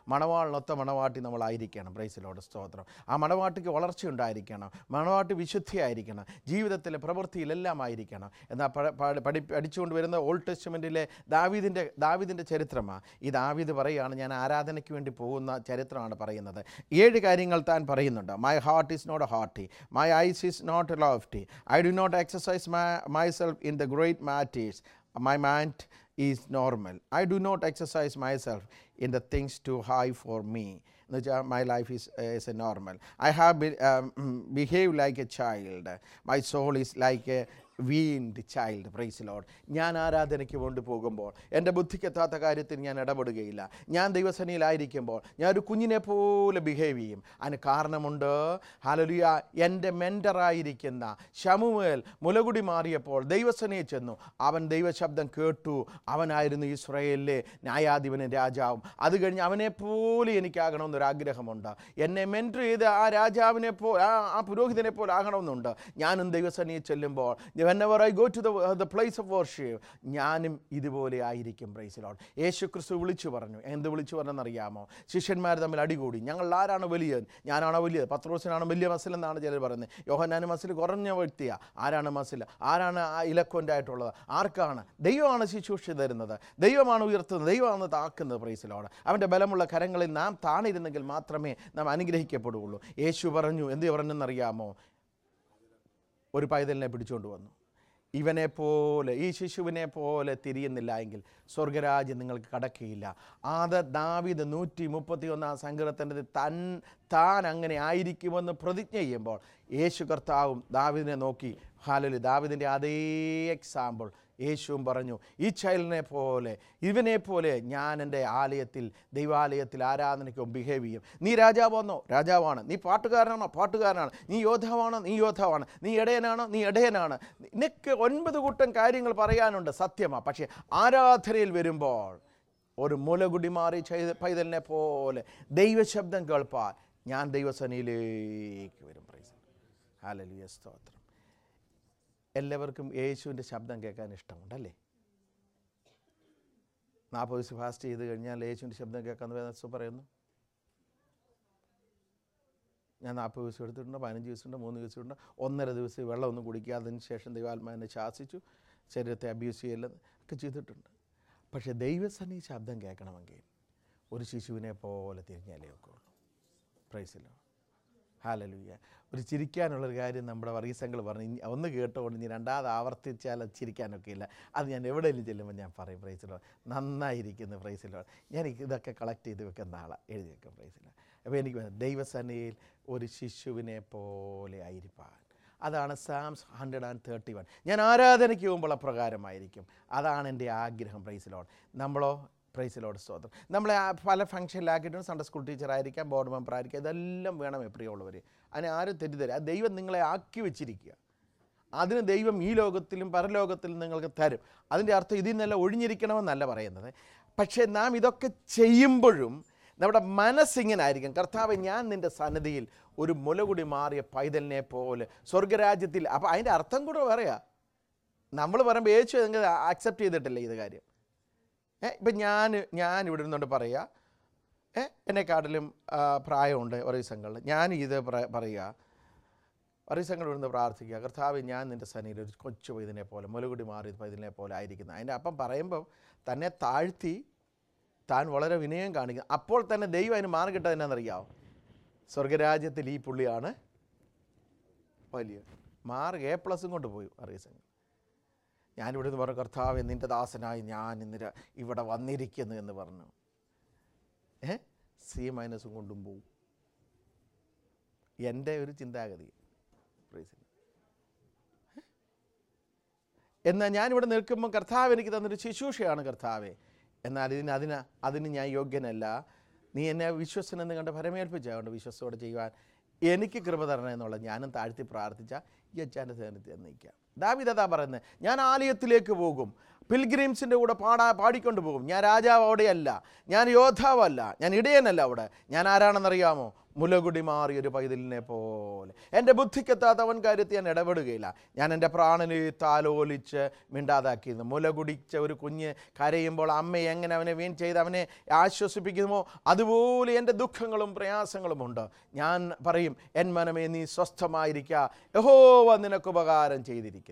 മണവാളിനൊത്ത മണവാട്ടി നമ്മളായിരിക്കണം പ്രൈസിലോട് സ്തോത്രം ആ മണവാട്ടിക്ക് വളർച്ച ഉണ്ടായിരിക്കണം മണവാട്ടി വിശുദ്ധിയായിരിക്കണം ജീവിതത്തിലെ പ്രവൃത്തിയിലെല്ലാം ആയിരിക്കണം എന്നാൽ പ- പ- പഠി പഠിച്ചുകൊണ്ട് വരുന്ന ഓൾഡ് ടെസ്റ്റ്മെൻറ്റിലെ ദാവീദിൻ്റെ ദാവീദിൻ്റെ ചരിത്രമാണ് ഈ ദാവീദ് പറയുകയാണ് ഞാൻ ആരാധനയ്ക്ക് വേണ്ടി പോകുന്ന ചരിത്രമാണ് പറയുന്നത് ഏഴ് കാര്യങ്ങൾ താൻ പറയുന്നുണ്ട് my heart is not a haughty my eyes is not a lofty I do not exercise my myself in the great matters my mind is normal I do not exercise myself in the things too high for me എന്ന് വെച്ചാൽ my life is is a normal I have behave like a child my soul is like a weaned child praise Lord ഞാൻ ആരാധനയ്ക്ക് കൊണ്ട് പോകുമ്പോൾ എൻ്റെ ബുദ്ധിക്കെത്താത്ത കാര്യത്തിൽ ഞാൻ ഇടപെടുകയില്ല ഞാൻ ദൈവസനയിലായിരിക്കുമ്പോൾ ഞാൻ ഒരു കുഞ്ഞിനെ പോലെ ബിഹേവ് ചെയ്യും അതിന് കാരണമുണ്ട് ഹലലുയ എൻ്റെ മെൻറ്ററായിരിക്കുന്ന ഷമുവേൽ മുലകുടി മാറിയപ്പോൾ ദൈവസനയിൽ ചെന്നു അവൻ ദൈവശബ്ദം കേട്ടു അവനായിരുന്നു ഇസ്രയേലിലെ ന്യായാധിപനും രാജാവും അത് കഴിഞ്ഞ് അവനെ പോലെ എനിക്കാകണമെന്നൊരാഗ്രഹമുണ്ട് എന്നെ മെൻറ്റർ ചെയ്ത് ആ രാജാവിനെ പോ ആ ആ പുരോഹിതനെ പോലെ ആകണമെന്നുണ്ട് ഞാനും ദൈവസനയിൽ ചെല്ലുമ്പോൾ whenever I go to the place of worship ഞാനും ഇതുപോലെ ആയിരിക്കും പ്രൈസിലോട് യേശു ക്രിസ്തു വിളിച്ചു പറഞ്ഞു എന്ത് വിളിച്ചു പറഞ്ഞെന്നറിയാമോ ശിഷ്യന്മാർ തമ്മിൽ അടികൂടി ഞങ്ങൾ ആരാണ് വലിയവൻ ഞാനാണോ വലിയത് പത്രോസിനാണ് വലിയ മസിൽ എന്നാണ് ചിലർ പറയുന്നത് യോഹനാന് മസിൽ കുറഞ്ഞ വ്യക്തിയാണ് ആരാണ് മസിൽ ആരാണ് ആ ഇലക്വൻ്റ് ആയിട്ടുള്ളത് ആർക്കാണ് ദൈവമാണ് ശുശ്രൂഷ തരുന്നത് ദൈവമാണ് ഉയർത്തുന്നത് ദൈവമാണ് താക്കുന്നത് പ്രൈസിലോട് അവൻ്റെ ബലമുള്ള കരങ്ങളിൽ നാം താണിരുന്നെങ്കിൽ മാത്രമേ നാം അനുഗ്രഹിക്കപ്പെടുകയുള്ളൂ യേശു പറഞ്ഞു എന്ത് പറഞ്ഞെന്നറിയാമോ ഒരു പൈതലിനെ പിടിച്ചുകൊണ്ട് വന്നു ഇവനെ പോലെ ഈ ശിശുവിനെ പോലെ തിരിയുന്നില്ല എങ്കിൽ സ്വർഗരാജ്യം നിങ്ങൾക്ക് കടക്കുകയില്ല അത് ദാവിദ് നൂറ്റി മുപ്പത്തി ഒന്നാം സങ്കീർത്തനത്തിൽ തൻ താൻ അങ്ങനെ ആയിരിക്കുമെന്ന് പ്രതിജ്ഞ ചെയ്യുമ്പോൾ യേശു കർത്താവും ദാവിദിനെ നോക്കി ഹാലലി ദാവിദിൻ്റെ അതേ എക്സാമ്പിൾ യേശുവും പറഞ്ഞു ഈ ചൈൽഡിനെ പോലെ ഇവനെ പോലെ ഞാൻ എൻ്റെ ആലയത്തിൽ ദൈവാലയത്തിൽ ആരാധനയ്ക്കും ബിഹേവ് ചെയ്യും നീ രാജാവാണോ രാജാവാണ് നീ പാട്ടുകാരനാണോ പാട്ടുകാരനാണ് നീ യോദ്ധാവാണോ നീ യോദ്ധാവാണ് നീ ഇടയനാണോ നീ ഇടയനാണ് നിനക്ക് ഒൻപത് കൂട്ടം കാര്യങ്ങൾ പറയാനുണ്ട് സത്യമാണ് പക്ഷേ ആരാധനയിൽ വരുമ്പോൾ ഒരു മുലകുടി മാറി ചെയ്ത പൈതലിനെ പോലെ ദൈവശബ്ദം കേൾപ്പാൻ ഞാൻ ദൈവസനയിലേക്ക് വരും പ്രൈസ് ഹാലലിയ സ്തോത്രം എല്ലാവർക്കും യേശുവിൻ്റെ ശബ്ദം കേൾക്കാൻ ഇഷ്ടമുണ്ടല്ലേ നാൽപ്പത് ദിവസം ഫാസ്റ്റ് ചെയ്ത് കഴിഞ്ഞാൽ യേശുവിൻ്റെ ശബ്ദം കേൾക്കാമെന്ന് വേദസ് പറയുന്നു ഞാൻ നാൽപ്പത് ദിവസം എടുത്തിട്ടുണ്ട് പതിനഞ്ച് ദിവസമുണ്ട് മൂന്ന് ദിവസമുണ്ട് ഒന്നര ദിവസം വെള്ളമൊന്നും കുടിക്കാത്തതിന് ശേഷം ദൈവാത്മാവിനെ ശാസിച്ചു ശരീരത്തെ അബ്യൂസ് ചെയ്യല്ല ഒക്കെ ചെയ്തിട്ടുണ്ട് പക്ഷേ ദൈവസന്നി ശബ്ദം കേൾക്കണമെങ്കിൽ ഒരു ശിശുവിനെ പോലെ തിരിഞ്ഞാലേ ഒക്കെ ഉള്ളൂ പ്രൈസിലോ ഹാലലുയ്യ ഒരു ചിരിക്കാനുള്ളൊരു കാര്യം നമ്മുടെ വർഗീസങ്ങൾ പറഞ്ഞു ഇനി ഒന്ന് കേട്ടോണ്ട് ഇനി രണ്ടാമത് ആവർത്തിച്ചാൽ അത് ചിരിക്കാനൊക്കെ ഇല്ല അത് ഞാൻ എവിടെയെങ്കിലും ചെല്ലുമ്പോൾ ഞാൻ പറയും പ്രൈസിലോ നന്നായിരിക്കുന്നു പ്രൈസിലോ ഞാൻ ഇതൊക്കെ കളക്ട് ചെയ്ത് വെക്കുന്ന ആളാണ് എഴുതി വെക്കാം പ്രൈസിലോ അപ്പോൾ എനിക്ക് വേണം ദൈവസനയിൽ ഒരു ശിശുവിനെ പോലെ ആയിരിക്കാൻ അതാണ് Psalms hundred and thirty one ഞാൻ ആരാധനയ്ക്ക് പോകുമ്പോൾ അപ്രകാരമായിരിക്കും അതാണ് എൻ്റെ ആഗ്രഹം പ്രൈസിലോട് നമ്മളോ പ്രൈസിലോട് സ്തോത്രം നമ്മളെ ആ പല ഫംഗ്ഷനിലാക്കിയിട്ടുണ്ട് സൺഡേ സ്കൂൾ ടീച്ചറായിരിക്കാം ബോർഡ് മെമ്പർ ആയിരിക്കാം ഇതെല്ലാം വേണം പ്രിയമുള്ളവർ അതിനെ ആരും തെറ്റിദ്ധരും അത് ദൈവം നിങ്ങളെ ആക്കി വെച്ചിരിക്കുക അതിന് ദൈവം ഈ ലോകത്തിലും പരലോകത്തിലും നിങ്ങൾക്ക് തരും അതിൻ്റെ അർത്ഥം ഇതിൽ നിന്നെല്ലാം ഒഴിഞ്ഞിരിക്കണമെന്നല്ല പറയുന്നത് പക്ഷേ നാം ഇതൊക്കെ ചെയ്യുമ്പോഴും നമ്മുടെ മനസ്സിങ്ങനെ ആയിരിക്കും കർത്താവ് ഞാൻ നിൻ്റെ സന്നദ്ധിയിൽ ഒരു മുലകുടി മാറിയ പൈതലിനെ പോലെ സ്വർഗരാജ്യത്തിൽ അപ്പോൾ അതിൻ്റെ അർത്ഥം കൂടെ പറയാ നമ്മൾ പറയുമ്പോൾ യേശു നിങ്ങൾ അക്സെപ്റ്റ് ചെയ്തിട്ടില്ല ഇത് കാര്യം ഏ ഇപ്പം ഞാൻ ഞാൻ ഇവിടെ നിന്നുകൊണ്ട് പറയുക ഏ എന്നെക്കാട്ടിലും ആ, പ്രായമുണ്ട് ഒറീസങ്ങളിൽ ഞാൻ ഇത് പറ- പറയുക ഒറീസങ്ങൾ ഇവിടുന്ന് പ്രാർത്ഥിക്കുക കർത്താവ് ഞാൻ നിൻ്റെ സനിയിൽ ഒരു കൊച്ചു പൈതിനെ പോലെ മുലകുടി മാറി പൈതിനെ പോലെ ആയിരിക്കുന്നത് അതിൻ്റെ അപ്പം പറയുമ്പോൾ തന്നെ താഴ്ത്തി താൻ വളരെ വിനയം കാണിക്കുക അപ്പോൾ തന്നെ ദൈവം അതിന് മാറി കിട്ടുക എന്നാണെന്നറിയാമോ സ്വർഗരാജ്യത്തിൽ ഈ പുള്ളിയാണ് വലിയ മാർക്ക് എ പ്ലസും കൊണ്ട് പോയി അറിയസംഘം ഞാനിവിടെ നിന്ന് പറഞ്ഞു കർത്താവ് നിൻ്റെ ദാസനായി ഞാൻ ഇന്ന് ര- ഇവിടെ വന്നിരിക്കുന്നു എന്ന് പറഞ്ഞു ഏ സി മൈനസും കൊണ്ടും പോവും എൻ്റെ ഒരു ചിന്താഗതി Praise the Lord. ഏ? എന്നാൽ ഞാനിവിടെ നിൽക്കുമ്പോൾ കർത്താവ് എനിക്ക് തന്നൊരു ശുശ്രൂഷയാണ് കർത്താവെ എന്നാൽ ഇതിന് അതിന് അതിന് ഞാൻ യോഗ്യനല്ല നീ എന്നെ വിശ്വസനെന്ന് കണ്ട് ഫലമേൽപ്പിച്ചുകൊണ്ട് വിശ്വസത്തോടെ ചെയ്യുവാൻ എനിക്ക് കൃപ തരണം എന്നുള്ള ഞാനും താഴ്ത്തി പ്രാർത്ഥിച്ച ഈ അച്ഛൻ്റെ സേനത്തിൽ നിൽക്കാം ദാവിദതാ പറയുന്നത് ഞാൻ ആലയത്തിലേക്ക് പോകും പിൽഗ്രീംസിൻ്റെ കൂടെ പാടാ പാടിക്കൊണ്ട് പോകും ഞാൻ രാജാവ് അവിടെയല്ല ഞാൻ യോദ്ധാവല്ല ഞാൻ ഇടയനല്ല അവിടെ ഞാൻ ആരാണെന്നറിയാമോ മുലകുടി മാറിയൊരു പൈതലിനെ പോലെ എൻ്റെ ബുദ്ധിക്കെത്താത്ത അവൻ കാര്യത്തിൽ ഞാൻ ഇടപെടുകയില്ല ഞാൻ എൻ്റെ പ്രാണനെ താലോലിച്ച് മിണ്ടാതാക്കിയിരുന്നു മുല കുടിച്ച ഒരു കുഞ്ഞ് കരയുമ്പോൾ അമ്മ എങ്ങനെ അവനെ വീൺ ചെയ്ത് അവനെ ആശ്വസിപ്പിക്കുമോ അതുപോലെ എൻ്റെ ദുഃഖങ്ങളും പ്രയാസങ്ങളുമുണ്ട് ഞാൻ പറയും എൻ മനമേ നീ സ്വസ്ഥമായിരിക്കുക യഹോവ നിനക്ക് ഉപകാരം ചെയ്തിരിക്കുന്നു